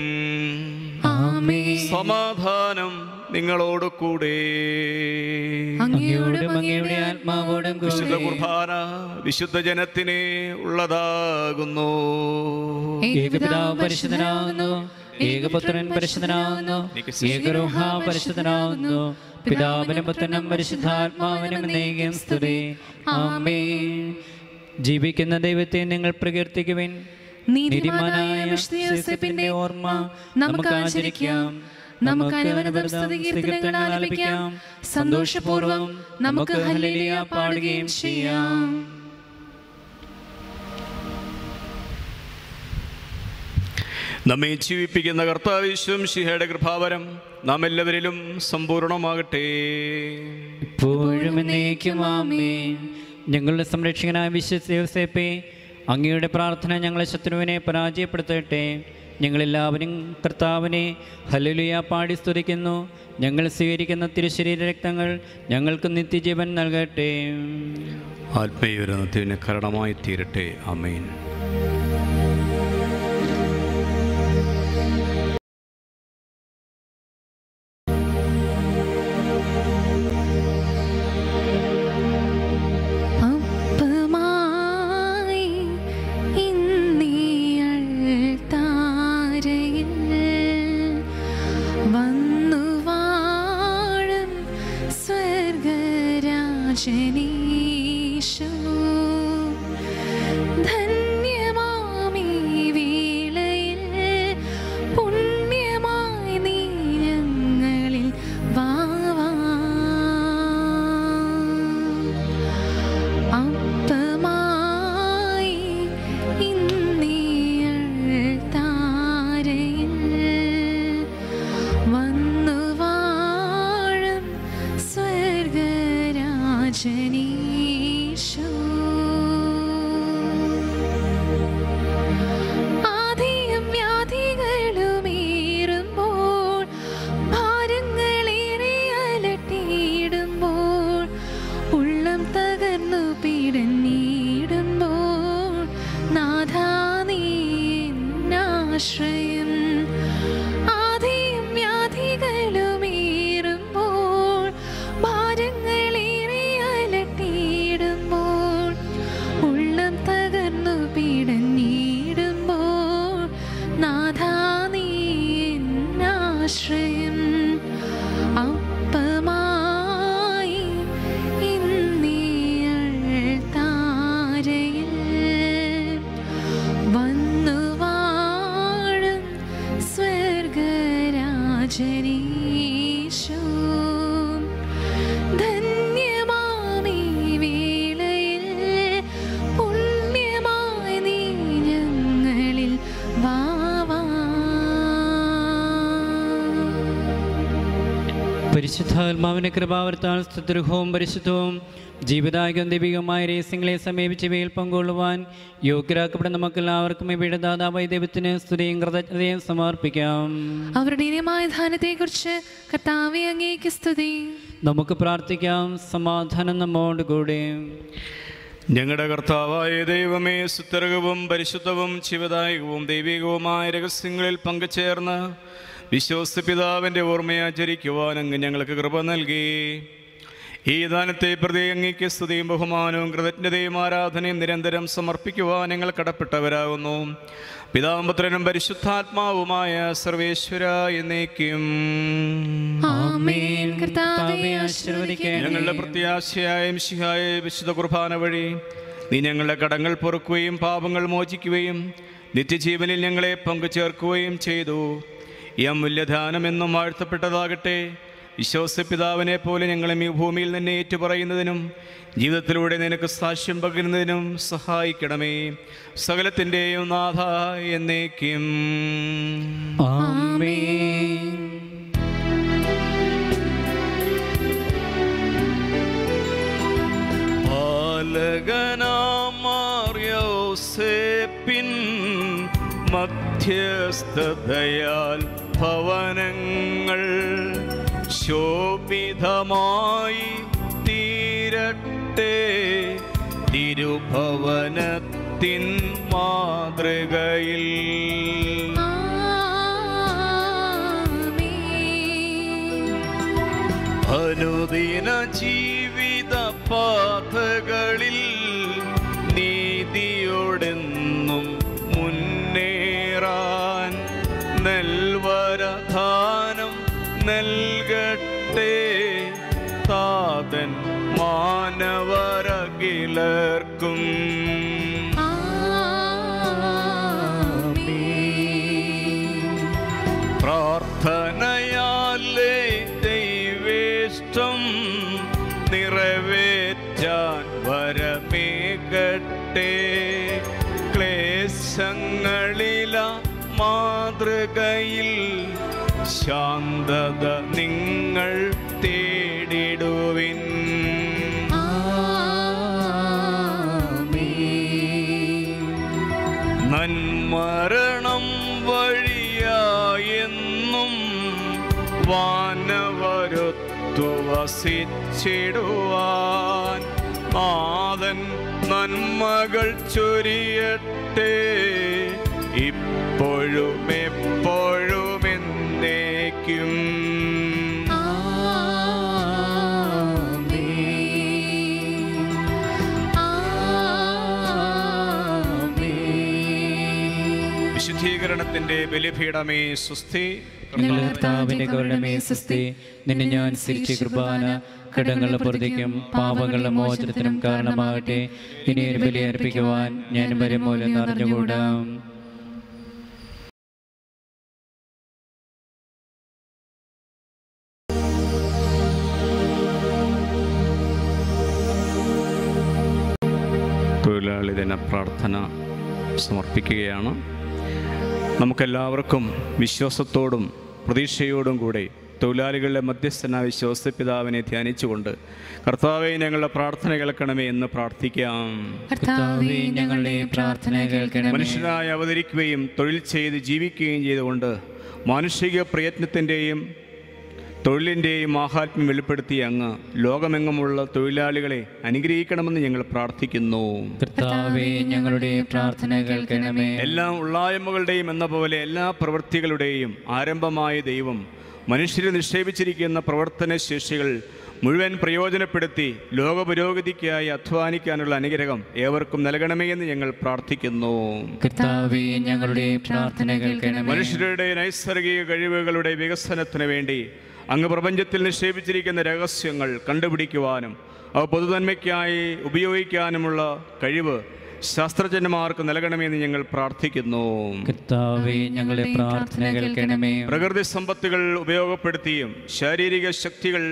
Speaker 2: സമാധാനം നിങ്ങളോട് കൂടെ
Speaker 3: അങ്ങയോടും അങ്ങയുടെ ആത്മാവോടും
Speaker 2: വിശുദ്ധ
Speaker 3: കൂടെ
Speaker 2: കുർബാന വിശുദ്ധ ജനത്തിന് ഉള്ളതാകുന്നു
Speaker 3: ഏകപിതാവ് പരിശുദ്ധനാകുന്നു ഏകപുത്രൻ പരിശുദ്ധനാകുന്നു ഏകരോഹ പരിശുദ്ധനാകുന്നു പിതാവിനും പുത്രനും പരിശുദ്ധാത്മാവിനും എന്നേക്കും സ്തുതി ആമേ ജീവിക്കുന്ന ദൈവത്തെ നിങ്ങൾ പ്രകീർത്തിക്കുവിൻ
Speaker 1: നീതിമാനായ വിശുദ്ധ യോസേപ്പിന്റെ ഓർമ്മ നമുക്ക് ആചരിക്കാം നമുക്ക് അനവരതം സ്തുതികീർത്തനങ്ങൾ ആലപിക്കാം സന്തോഷപൂർവ്വം നമുക്ക് ഹല്ലേലൂയ പാടുകയും ചെയ്യാം
Speaker 2: നമ്മെ ജീവിപ്പിക്കുന്ന കർത്താവിശ്വം ശിഹയുടെ കൃപാവരം നാം എല്ലാവരിലും സമ്പൂർണമാകട്ടെ
Speaker 3: ഇപ്പോഴും എന്നേക്കും ആമേൻ ഞങ്ങളുടെ സംരക്ഷകനായ വിശ്വസേപ്പെ അങ്ങയുടെ പ്രാർത്ഥന ഞങ്ങളെ ശത്രുവിനെ പരാജയപ്പെടുത്തട്ടെ ഞങ്ങളെല്ലാവരും കർത്താവിനെ ഹല്ലേലൂയ പാടി സ്തുതിക്കുന്നു ഞങ്ങൾ സ്വീകരിക്കുന്ന തിരുശരീര രക്തങ്ങൾ ഞങ്ങൾക്ക് നിത്യജീവൻ നൽകട്ടെ
Speaker 2: ആത്മീയത്തിന് കരണമായി തീരട്ടെ അമേൻ
Speaker 1: അപ്പമായി ഇന്നീയൾ താരയിൽ വന്നു വാഴും സ്വർഗരാജനീശോ ധന്യമാമീ വേളയിൽ പുണ്യമായി നീ ഞങ്ങളിൽ വാവാ അപ്പമായി ഇന്നീയൾ താരയിൽ വന്നു വാഴും സ്വർഗരാജനീശോ ആദിയും വ്യാധികളുമേറുമ്പോൾ ഭാരങ്ങളേറെ അലട്ടിയിടുമ്പോൾ ഉള്ളം തകർന്നു പിടഞ്ഞിടുമ്പോൾ നാഥാ നീ എന്നാശ്രയം നാഥാ നീ എന്നാശ്രയം അപ്പമായി ഇന്നീയൾ താരയിൽ വന്നു വാഴും സ്വർഗരാജനീശോ ധന്യമാമീ വേളയിൽ പുണ്യമായി നീ ഞങ്ങളിൽ വാവാ
Speaker 3: പരിശുദ്ധാത്മാവിന്റെ കൃപാവർത്താൽ സ്തുതിർഹവും പരിശുദ്ധവും ജീവിതായകം ദൈവികമായ രഹസ്യങ്ങളെ സമീപിച്ചവയിൽ പങ്കുകൊള്ളുവാൻ യോഗ്യരാക്കപ്പെടുന്ന നമുക്കെല്ലാവർക്കും ഇവയുടെ ദാതാവായ ദൈവത്തിന് സ്തുതിയും കൃതജ്ഞതയും സമർപ്പിക്കാം
Speaker 1: അവരുടെ ഇനിയമായ ധാനത്തെക്കുറിച്ച് കർത്താവെ അങ്ങേക്ക് സ്തുതി
Speaker 3: നമുക്ക് പ്രാർത്ഥിക്കാം സമാധാനം നമ്മോട് കൂടെ
Speaker 2: ഞങ്ങളുടെ കർത്താവായ ദൈവമേ സുത്തരകവും പരിശുദ്ധവും ശിവദായകവും ദൈവികവുമായ രഹസ്യങ്ങളിൽ പങ്കുചേർന്ന് വിശ്വസ്ത പിതാവിൻ്റെ ഓർമ്മയാചരിക്കുവാൻ അങ്ങ് ഞങ്ങൾക്ക് കൃപ നൽകി ഈ ദാനത്തെ പ്രതി അങ്ങയ്ക്ക് സ്തുതിയും ബഹുമാനവും കൃതജ്ഞതയും ആരാധനയും നിരന്തരം സമർപ്പിക്കുവാൻ ഞങ്ങൾ കടപ്പെട്ടവരാകുന്നു പിതാമ്പത്രനും പരിശുദ്ധാത്മാവുമായ സർവേശ്വര എന്നേക്കും
Speaker 1: ആമേൻ കർത്താവെ ആശീർവദിക്കണമേ
Speaker 2: ഞങ്ങളുടെ പ്രത്യാശയായ മിശിഹായ വിശുദ്ധ കുർബാന വഴി നീ ഞങ്ങളുടെ കടങ്ങൾ പൊറുക്കുകയും പാപങ്ങൾ മോചിക്കുകയും നിത്യജീവനിൽ ഞങ്ങളെ പങ്കുചേർക്കുകയും ചെയ്തു ഈ അമൂല്യദാനം എന്നും വാഴ്ത്തപ്പെട്ടതാകട്ടെ വിശ്വാസപിതാവിനെ പോലെ ഞങ്ങളെ ഈ ഭൂമിയിൽ നിന്നെ ഏറ്റുപറയുന്നതിനും ജീവിതത്തിലൂടെ നിനക്ക് സാക്ഷ്യം പകരുന്നതിനും സഹായിക്കണമേ സകലത്തിൻ്റെയും നാഥ എന്നേക്കും
Speaker 3: ആമേൻ
Speaker 2: പാലകനാമാർയോസേപ്പിൻ മധ്യസ്ഥതയാൽ ഭവനങ്ങൾ ശോഭിതമായി തീരട്ടെ തിരുഭവനത്തിൻ മാതൃകയിൽ അനുദിന ജീവിത പാതകളിൽ നീതിയോടെന്നും മുന്നേറാൻ നെൽവരധാനം നൽകട്ടെ താതൻ മാനവരകിലർക്കും പ്രാർത്ഥനയാലേ ദൈവേഷ്ടം നിറവേറ്റാൻ വരമേകട്ടെ ക്ലേശങ്ങളില മാതൃകയിൽ ശാന്തത നിങ്ങൾ തേടിടുവിൻ നന്മരണം വഴിയായെന്നും വാനവരൊത്തു വസിച്ചിടുവാൻ നാഥൻ നന്മകൾ ചൊരിയട്ടെ ഇപ്പോഴും എപ്പോഴും എന്നേക്കും വിശുദ്ധീകരണത്തിന്റെ ബലിപീഠമേ സുസ്ഥി
Speaker 3: ഞങ്ങളുടെ കർത്താവിന്റെ കരുണമേ സുസ്തി നിന്നെ ഞാൻ സിരിച്ച കൃപാന കടങ്ങളുടെ പുറത്തേക്കും പാപങ്ങളുടെ മോചനത്തിനും കാരണമാകട്ടെ ഇനി ഒരു ബലി അർപ്പിക്കുവാൻ ഞാൻ വരുമൂലം അറിഞ്ഞുകൂടാം
Speaker 2: തൊഴിലാളി ദിന പ്രാർത്ഥന സമർപ്പിക്കുകയാണ് നമുക്കെല്ലാവർക്കും വിശ്വാസത്തോടും പ്രതീക്ഷയോടും കൂടെ തൊഴിലാളികളുടെ മധ്യസ്ഥനായ വിശ്വാസപിതാവിനെ ധ്യാനിച്ചുകൊണ്ട് കർത്താവെ ഞങ്ങളുടെ പ്രാർത്ഥന കേൾക്കണമേ എന്ന് പ്രാർത്ഥിക്കാം
Speaker 1: കർത്താവേ
Speaker 3: ഞങ്ങളുടെ പ്രാർത്ഥന കേൾക്കണമേ
Speaker 2: മനുഷ്യനായി അവതരിക്കുകയും തൊഴിൽ ചെയ്ത് ജീവിക്കുകയും ചെയ്തുകൊണ്ട് മാനുഷിക പ്രയത്നത്തിൻ്റെയും തൊഴിലിൻ്റെയും മാഹാത്മ്യം വെളിപ്പെടുത്തിയ അങ്ങ് ലോകമെങ്ങുമുള്ള തൊഴിലാളികളെ അനുഗ്രഹിക്കണമെന്ന് ഞങ്ങൾ പ്രാർത്ഥിക്കുന്നു
Speaker 3: കർത്താവേ ഞങ്ങളുടെ പ്രാർത്ഥന കേൾക്കണമേ
Speaker 2: എല്ലാ ഉള്ളായ്മകളുടെയും എന്ന പോലെ എല്ലാ പ്രവൃത്തികളുടെയും ആരംഭമായ ദൈവം മനുഷ്യരെ നിക്ഷേപിച്ചിരിക്കുന്ന പ്രവർത്തന ശേഷികൾ മുഴുവൻ പ്രയോജനപ്പെടുത്തി ലോക പുരോഗതിക്കായി അധ്വാനിക്കാനുള്ള അനുഗ്രഹം ഏവർക്കും നൽകണമേ എന്ന് ഞങ്ങൾ പ്രാർത്ഥിക്കുന്നു
Speaker 3: കർത്താവേ ഞങ്ങളുടെ പ്രാർത്ഥന കേൾക്കണമേ
Speaker 2: മനുഷ്യരുടെ നൈസർഗിക കഴിവുകളുടെ വികസനത്തിന് വേണ്ടി അങ്ങ് പ്രപഞ്ചത്തിൽ നിക്ഷേപിച്ചിരിക്കുന്ന രഹസ്യങ്ങൾ കണ്ടുപിടിക്കുവാനും അവ പൊതുനന്മയ്ക്കായി ഉപയോഗിക്കാനുമുള്ള കഴിവ് ശാസ്ത്രജ്ഞന്മാർക്ക് നൽകണമെന്ന് ഞങ്ങൾ പ്രാർത്ഥിക്കുന്നു
Speaker 3: കർത്താവേ ഞങ്ങളുടെ പ്രാർത്ഥന കേൾക്കണമേ
Speaker 2: പ്രകൃതി സമ്പത്തുകൾ ഉപയോഗപ്പെടുത്തിയും ശാരീരിക ശക്തികൾ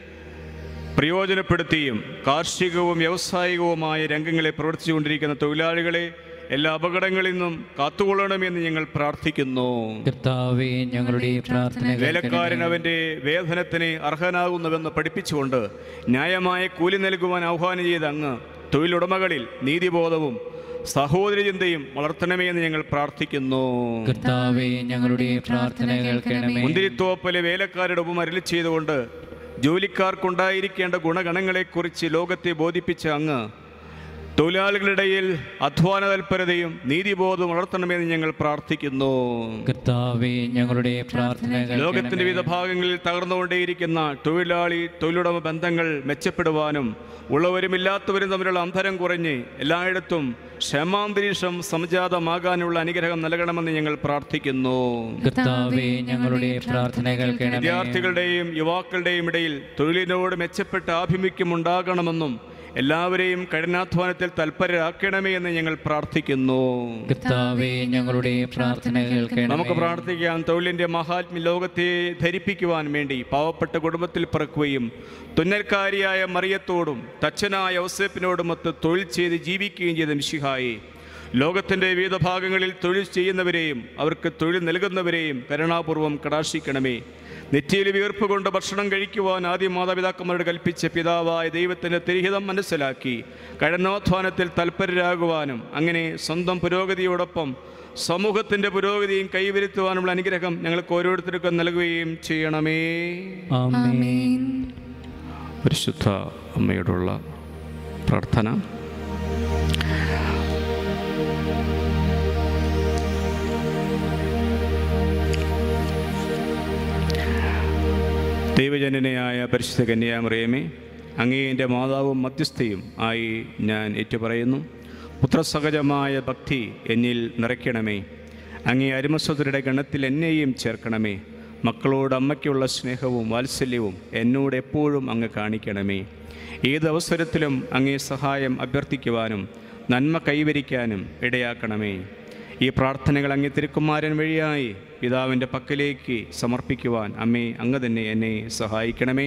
Speaker 2: പ്രയോജനപ്പെടുത്തിയും കാർഷികവും വ്യാവസായികവുമായ രംഗങ്ങളിൽ പ്രവർത്തിച്ചുകൊണ്ടിരിക്കുന്ന തൊഴിലാളികളെ എല്ലാ അപകടങ്ങളിൽ നിന്നും കാത്തുകൊള്ളണമെന്ന് ഞങ്ങൾ പ്രാർത്ഥിക്കുന്നു
Speaker 3: കർത്താവേ ഞങ്ങളുടെ പ്രാർത്ഥന
Speaker 2: വേലക്കാരൻ
Speaker 3: കേൾക്കണമേ
Speaker 2: അവൻ്റെ വേതനത്തിന് അർഹനാകുന്നുവെന്ന് പഠിപ്പിച്ചുകൊണ്ട് ന്യായമായ കൂലി നൽകുവാൻ ആഹ്വാനം ചെയ്ത അങ്ങ് തൊഴിലുടമകളിൽ നീതിബോധവും സഹോദര ചിന്തയും വളർത്തണമേ എന്ന് ഞങ്ങൾ പ്രാർത്ഥിക്കുന്നു
Speaker 3: കർത്താവേ ഞങ്ങളുടെ പ്രാർത്ഥന കേൾക്കണമേ
Speaker 2: മുന്തിരിത്തോപ്പിലെ വേലക്കാരുടെ ഉപമ അരളി ചെയ്തുകൊണ്ട് ജോലിക്കാർക്കുണ്ടായിരിക്കേണ്ട ഗുണഗണങ്ങളെക്കുറിച്ച് ലോകത്തെ ബോധിപ്പിച്ച അങ്ങ് തൊഴിലാളികളിടയിൽ അധ്വാന തൽപരതയും നീതിബോധവും വളർത്തണമെന്ന് ഞങ്ങൾ പ്രാർത്ഥിക്കുന്നു
Speaker 3: കർത്താവേ ഞങ്ങളുടെ പ്രാർത്ഥന
Speaker 2: ലോകത്തിന്റെ
Speaker 3: കേൾക്കണമേ
Speaker 2: വിവിധ ഭാഗങ്ങളിൽ തകർന്നുകൊണ്ടേയിരിക്കുന്ന തൊഴിലാളി തൊഴിലുടമ ബന്ധങ്ങൾ മെച്ചപ്പെടുവാനും ഉള്ളവരും ഇല്ലാത്തവരും തമ്മിലുള്ള അന്തരം കുറഞ്ഞ് എല്ലായിടത്തും ക്ഷമാന്തരീക്ഷം സംജാതമാകാനുള്ള അനുഗ്രഹം നൽകണമെന്ന് ഞങ്ങൾ പ്രാർത്ഥിക്കുന്നു
Speaker 3: കർത്താവേ ഞങ്ങളുടെ പ്രാർത്ഥന കേൾക്കണമേ
Speaker 2: വിദ്യാർത്ഥികളുടെയും യുവാക്കളുടെയും ഇടയിൽ തൊഴിലിനോട് മെച്ചപ്പെട്ട ആഭിമുഖ്യം ഉണ്ടാകണമെന്നും എല്ലാവരെയും കഠിനാധ്വാനത്തിൽ തൽപരരാക്കണമേ എന്ന് ഞങ്ങൾ പ്രാർത്ഥിക്കുന്നു
Speaker 3: കർത്താവേ ഞങ്ങളുടെ പ്രാർത്ഥന കേൾക്കണമേ
Speaker 2: നമുക്ക് പ്രാർത്ഥിക്കാം തൊഴിലിൻ്റെ മഹാത്മ്യ ലോകത്തെ ധരിപ്പിക്കുവാൻ വേണ്ടി പാവപ്പെട്ട കുടുംബത്തിൽ പിറക്കുകയും തുന്നൽക്കാരിയായ മറിയത്തോടും തച്ചനായ ഔസേപ്പിനോടുമൊത്ത് തൊഴിൽ ചെയ്ത് ജീവിക്കുകയും ചെയ്ത മിശിഹായി ലോകത്തിൻ്റെ വിവിധ ഭാഗങ്ങളിൽ തൊഴിൽ ചെയ്യുന്നവരെയും അവർക്ക് തൊഴിൽ നൽകുന്നവരെയും കരുണാപൂർവം കടാക്ഷിക്കണമേ നെറ്റിയിൽ വീർപ്പ് കൊണ്ട് ഭക്ഷണം കഴിക്കുവാൻ ആദ്യം മാതാപിതാക്കന്മാരോട് കൽപ്പിച്ച പിതാവായ ദൈവത്തിൻ്റെ തിരിഹിതം മനസ്സിലാക്കി കഠിനാധ്വാനത്തിൽ തൽപരരാകുവാനും അങ്ങനെ സ്വന്തം പുരോഗതിയോടൊപ്പം സമൂഹത്തിൻ്റെ പുരോഗതിയും കൈവരുത്തുവാനുള്ള അനുഗ്രഹം ഞങ്ങൾക്ക് ഓരോരുത്തർക്കും നൽകുകയും ചെയ്യണമേ
Speaker 3: ആമേൻ
Speaker 2: പരിശുദ്ധ അമ്മയോടുള്ള പ്രാർത്ഥന ദൈവജനനയായ പരിശുദ്ധ കന്യാമറിയമേ അങ്ങേ എൻ്റെ മാതാവും മധ്യസ്ഥയും ആയി ഞാൻ ഏറ്റുപറയുന്നു പുത്രസഹജമായ ഭക്തി എന്നിൽ നിറയ്ക്കണമേ അങ്ങേ അരുമസ്വതരുടെ ഗണത്തിൽ എന്നെയും ചേർക്കണമേ മക്കളോട് അമ്മയ്ക്കുള്ള സ്നേഹവും വാത്സല്യവും എന്നോട് എപ്പോഴും അങ്ങ് കാണിക്കണമേ ഏത് അവസരത്തിലും അങ്ങേ സഹായം അഭ്യർത്ഥിക്കുവാനും നന്മ കൈവരിക്കാനും ഇടയാക്കണമേ ഈ പ്രാർത്ഥനകൾ അങ്ങേ തിരുക്കുമാരൻ വഴിയായി പിതാവിൻ്റെ പക്കലേക്ക് സമർപ്പിക്കുവാൻ അമ്മേ അങ്ങ് തന്നെ എന്നെ സഹായിക്കണമേ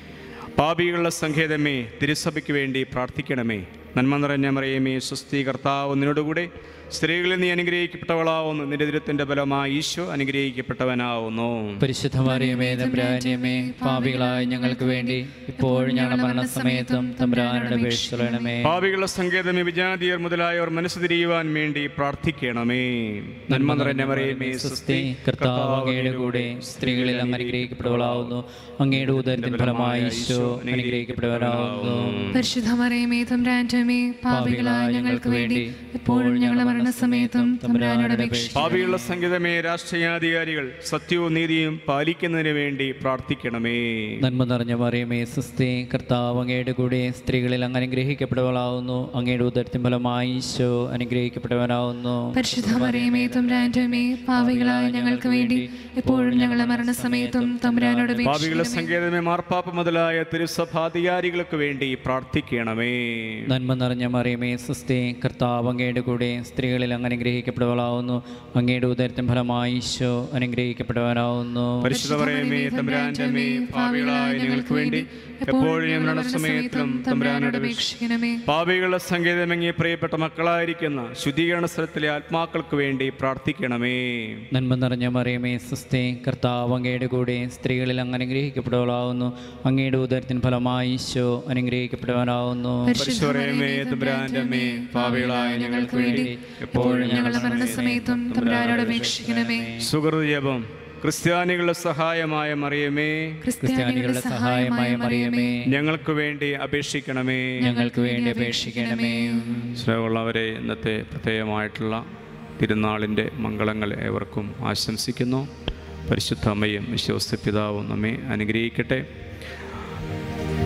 Speaker 2: പാപികളുടെ സങ്കേതമേ തിരുസഭയ്ക്ക് വേണ്ടി പ്രാർത്ഥിക്കണമേ നന്മ നിറഞ്ഞ മറിയമേ സ്വസ്തി കർത്താവ് നിന്നോടുകൂടെ സ്ത്രീകളിൽ നീ അനുഗ്രഹിക്കപ്പെട്ടവളാവുന്നു നിന്റെ ദുരത്തിൻ്റെ ഫലമായി ഈശോ അനുഗ്രഹിക്കപ്പെട്ടവനാവുന്നു
Speaker 3: പരിശുദ്ധമറിയമേ തമ്പുരാന്യമേ പാപികളായ ഞങ്ങൾക്ക് വേണ്ടി ഇപ്പോഴും ഞങ്ങളുടെ മരണസമയത്തും തമ്പുരാനുടെ അപേക്ഷിക്കണമേ
Speaker 2: പാപികളുടെ സങ്കേതമേ വിജാതിയർ മുതലായവർ മനസ്സ് തിരിയുവാൻ വേണ്ടി പ്രാർത്ഥിക്കണമേ നന്മ നിറഞ്ഞ മറിയമേ
Speaker 3: സ്വസ്തി കർത്താവ് അങ്ങയുടെ കൂടെ സ്ത്രീകളിൽ അങ്ങ് അനുഗ്രഹിക്കപ്പെട്ടവളാവുന്നു അങ്ങയുടെ ഉദരത്തിൻ ഫലമായി ഈശോ അനുഗ്രഹിക്കപ്പെട്ടവരാവുന്നു
Speaker 1: പരിശുദ്ധ മറിയമേ തമ്പുരാൻ്റെമേ പാപികളായ ഞങ്ങൾക്ക് വേണ്ടി എപ്പോഴും ഞങ്ങളുടെ മരണസമയത്തും തമ്പുരാനോട് അപേക്ഷിക്കും
Speaker 2: പാപികളുടെ സംഗീതമേ രാഷ്ട്രീയാധികാരികൾ സത്യവും നീതിയും പാലിക്കുന്നതിന് വേണ്ടി പ്രാർത്ഥിക്കണമേ
Speaker 3: നന്മ നിറഞ്ഞ മറിയമേ സ്വസ്തി കർത്താവ് അങ്ങയുടെ കൂടെ സ്ത്രീകളിൽ അങ്ങ് അനുഗ്രഹിക്കപ്പെട്ടവളാവുന്നു അങ്ങയുടെ ഉദരത്തിൻ ഫലമായി ഈശോ അനുഗ്രഹിക്കപ്പെട്ടവനാവുന്നു
Speaker 1: പരിശുദ്ധ മറിയമേ തമ്പുരാൻ്റെമേ പാപികളായ ഞങ്ങൾക്ക് വേണ്ടി എപ്പോഴും ഞങ്ങളുടെ മരണസമയത്തും തമ്പുരാനോട്
Speaker 2: പാപികളുടെ
Speaker 1: അപേക്ഷിക്കണമേ
Speaker 2: സങ്കേതമേ മാർപ്പാപ്പ മുതലായ തിരുസഭാധികാരികൾക്ക് വേണ്ടി പ്രാർത്ഥിക്കണമേ
Speaker 3: നന്മ നിറഞ്ഞ മറിയമേ സ്വസ്തി കർത്താവ് അങ്ങയുടെ കൂടെ സ്ത്രീകളിൽ അങ്ങ് അനുഗ്രഹിക്കപ്പെട്ടവളാവുന്നു അങ്ങയുടെ ഉദരത്തിൻ ഫലമായി ഈശോ അനുഗ്രഹിക്കപ്പെട്ടവനാവുന്നു
Speaker 2: പരിശുദ്ധ പറയുമേ തമ്പുരാന്റെ അമ്മേ, പാപികളായ ഞങ്ങൾക്ക് വേണ്ടി എപ്പോഴും ഞങ്ങളുടെ സമയത്തും തമ്പുരാനോട്
Speaker 1: അപേക്ഷിക്കണമേ
Speaker 2: പാപികളുടെ സങ്കേതമെങ്ങി പ്രിയപ്പെട്ട മക്കളായിരിക്കുന്ന ശുദ്ധീകരണ സ്ഥലത്തിലെ ആത്മാക്കൾക്ക് വേണ്ടി പ്രാർത്ഥിക്കണമേ
Speaker 3: നന്മ നിറഞ്ഞ മറിയമേ സ്വസ്തി കർത്താവ് അങ്ങയുടെ കൂടെ സ്ത്രീകളിൽ അങ്ങ് അനുഗ്രഹിക്കപ്പെട്ടവളാവുന്നു അങ്ങയുടെ ഉദരത്തിൻ ഫലമായി ഈശോ അനുഗ്രഹിക്കപ്പെട്ടവനാവുന്നു
Speaker 2: പരിശുദ്ധ പറയുമേ തമ്പുരാന്റെ അമ്മേ, പാപികളായ ഞങ്ങൾക്ക് വേണ്ടി
Speaker 1: എപ്പോഴും ഞങ്ങളുടെ മരണസമയത്തും തമ്പുരാനോട് അപേക്ഷിക്കണമേ
Speaker 2: സുഹൃതജപം ക്രിസ്ത്യാനികളുടെ സഹായമായ മറിയമേ
Speaker 1: ക്രിസ്ത്യാനികളുടെ സഹായമായ മറിയമേ
Speaker 2: ഞങ്ങൾക്ക് വേണ്ടി അപേക്ഷിക്കണമേ
Speaker 3: ഞങ്ങൾക്ക് വേണ്ടി അപേക്ഷിക്കണമേ
Speaker 2: സ്നേഹമുള്ളവരെ ഇന്നത്തെ പ്രത്യേകമായിട്ടുള്ള തിരുനാളിൻ്റെ മംഗളങ്ങൾ ഏവർക്കും ആശംസിക്കുന്നു പരിശുദ്ധ അമ്മയും വിശ്വസ്ത പിതാവും നമ്മെ അനുഗ്രഹിക്കട്ടെ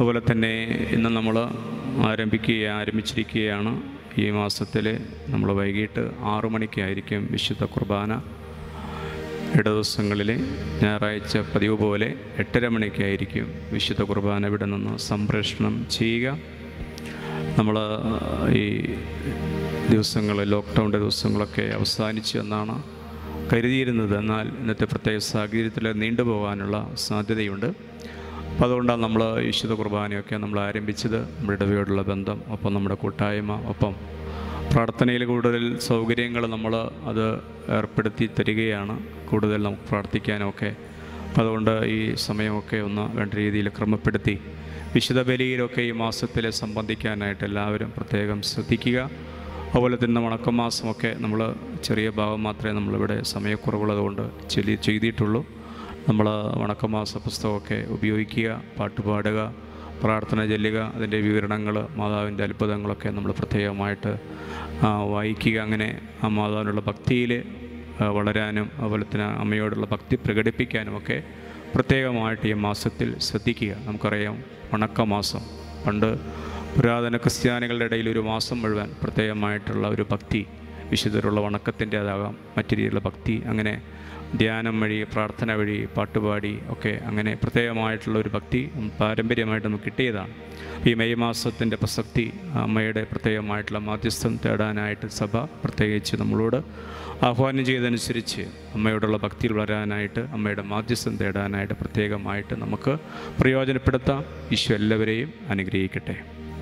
Speaker 2: അതുപോലെ തന്നെ ഇന്ന് നമ്മൾ ആരംഭിക്കുക ആരംഭിച്ചിരിക്കുകയാണ് ഈ മാസത്തിൽ നമ്മൾ വൈകിട്ട് ആറു മണിക്കായിരിക്കും വിശുദ്ധ കുർബാന ഇട ദിവസങ്ങളിൽ ഞായറാഴ്ച പതിവ് പോലെ എട്ടര മണിക്കായിരിക്കും വിശുദ്ധ കുർബാന ഇവിടെ നിന്ന് സംപ്രേഷണം ചെയ്യുക നമ്മൾ ഈ ദിവസങ്ങൾ ലോക്ക്ഡൗണിൻ്റെ ദിവസങ്ങളൊക്കെ അവസാനിച്ചു എന്നാണ് കരുതിയിരുന്നത് എന്നാൽ ഇന്നത്തെ പ്രത്യേക സാഹചര്യത്തിൽ നീണ്ടുപോകാനുള്ള സാധ്യതയുണ്ട് അപ്പോൾ അതുകൊണ്ടാണ് നമ്മൾ വിശുദ്ധ കുർബാനയൊക്കെ നമ്മൾ ആരംഭിച്ചത് നമ്മുടെ ഇടവയോടുള്ള ബന്ധം ഒപ്പം നമ്മുടെ കൂട്ടായ്മ ഒപ്പം പ്രാർത്ഥനയിൽ കൂടുതൽ സൗകര്യങ്ങൾ നമ്മൾ അത് ഏർപ്പെടുത്തി തരികയാണ് കൂടുതൽ നമുക്ക് പ്രാർത്ഥിക്കാനൊക്കെ അപ്പോൾ അതുകൊണ്ട് ഈ സമയമൊക്കെ ഒന്ന് വേണ്ട രീതിയിൽ ക്രമപ്പെടുത്തി വിശുദ്ധ ബലിയിലൊക്കെ ഈ മാസത്തിൽ സംബന്ധിക്കാനായിട്ട് എല്ലാവരും പ്രത്യേകം ശ്രദ്ധിക്കുക അതുപോലെ തന്നെ വണക്കമാസമൊക്കെ നമ്മൾ ചെറിയ ഭാഗം മാത്രമേ നമ്മളിവിടെ സമയക്കുറവുള്ളതുകൊണ്ട് ചെലി ചെയ്തിട്ടുള്ളൂ നമ്മൾ വണക്കമാസ പുസ്തകമൊക്കെ ഉപയോഗിക്കുക പാട്ട് പാടുക പ്രാർത്ഥന ചെല്ലുക അതിൻ്റെ വിവരണങ്ങൾ മാതാവിൻ്റെ അത്ഭുതങ്ങളൊക്കെ നമ്മൾ പ്രത്യേകമായിട്ട് ആ, വായിക്കുക അങ്ങനെ ആ മാതാവിനുള്ള ഭക്തിയിൽ ആ, വളരാനും അതുപോലെ തന്നെ അമ്മയോടുള്ള ഭക്തി പ്രകടിപ്പിക്കാനും ഒക്കെ പ്രത്യേകമായിട്ട് ഈ മാസത്തിൽ ശ്രദ്ധിക്കുക നമുക്കറിയാം വണക്കമാസം പണ്ട് പുരാതന ക്രിസ്ത്യാനികളുടെ ഇടയിൽ ഒരു മാസം മുഴുവൻ പ്രത്യേകമായിട്ടുള്ള ഒരു ഭക്തി വിശുദ്ധരുള്ള വണക്കത്തിൻ്റേതാകാം മറ്റു രീതിയിലുള്ള ഭക്തി അങ്ങനെ ധ്യാനം വഴി പ്രാർത്ഥന വഴി പാട്ടുപാടി ഒക്കെ അങ്ങനെ പ്രത്യേകമായിട്ടുള്ള ഒരു ഭക്തി പാരമ്പര്യമായിട്ട് നമുക്ക് കിട്ടിയതാണ് ഈ മെയ് മാസത്തിൻ്റെ പ്രസക്തി അമ്മയുടെ പ്രത്യേകമായിട്ടുള്ള മാധ്യസ്ഥം തേടാനായിട്ട് സഭ പ്രത്യേകിച്ച് നമ്മളോട് ആഹ്വാനം ചെയ്തതനുസരിച്ച് അമ്മയോടുള്ള ഭക്തിയിൽ വളരാനായിട്ട് അമ്മയുടെ മാധ്യസ്ഥം തേടാനായിട്ട് പ്രത്യേകമായിട്ട് നമുക്ക് പ്രയോജനപ്പെടുത്താം ഈശോ എല്ലാവരെയും അനുഗ്രഹിക്കട്ടെ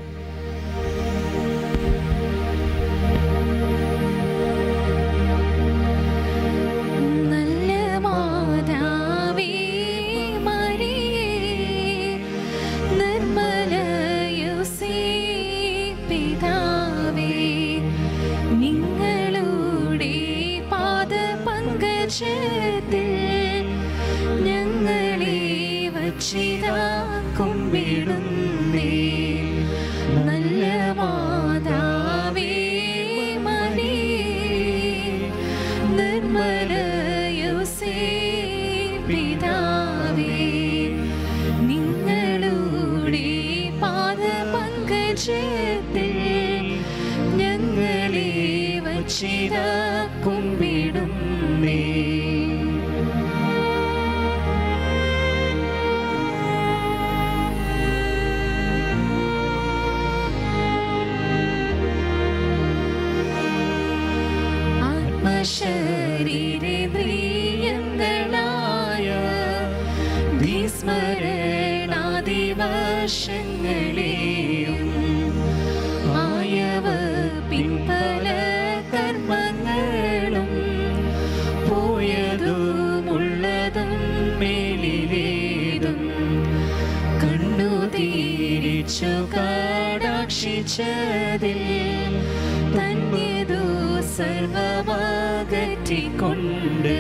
Speaker 4: നല്ല മാതാവേ മരിയേ നിർമ്മല യോസേപ്പിതാവേ നിങ്ങളുടെ പാദപങ്കജത്തിൽ ഞങ്ങളെ വച്ചിതാ കുമ്പിടുന്നേ നല്ല മാതാവേ മരിയേ നിർമ്മല യോസേപ്പിതാവേ നിങ്ങളുടെ പാദപങ്കജത്തിൽ ഞങ്ങളെ വച്ചിതാ കുമ്പിടുന്നേ ആത്മശരീരേന്ദ്രിയങ്ങളായ വിസ്മരണാദിവശങ്ങളെയും ആയവ പിൻപല കർമ്മങ്ങളും പോയതുമുള്ളതും മേലിലേതും കണ്ണു തീരിച്ചു കാടാക്ഷിച്ചതിൽ തന്യതു സർവമാകറ്റിക്കൊണ്ട്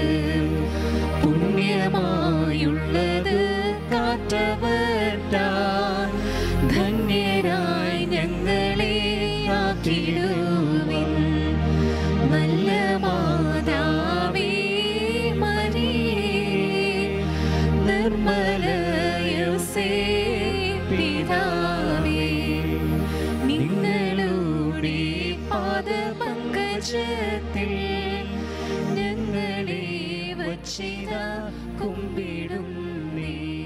Speaker 4: പുണ്യമായുള്ളത് കാറ്റവട്ടാൻ ധന്യരായി ഞങ്ങളെ ആക്കിടുവിൻ നല്ല മാതാവേ മരിയേ നിർമ്മല യോസേപ്പിതാവേ നിങ്ങളുടെ പാദപങ്കജത്തിൽ ഞങ്ങളെ വച്ചിത കുമ്പിടുന്നേ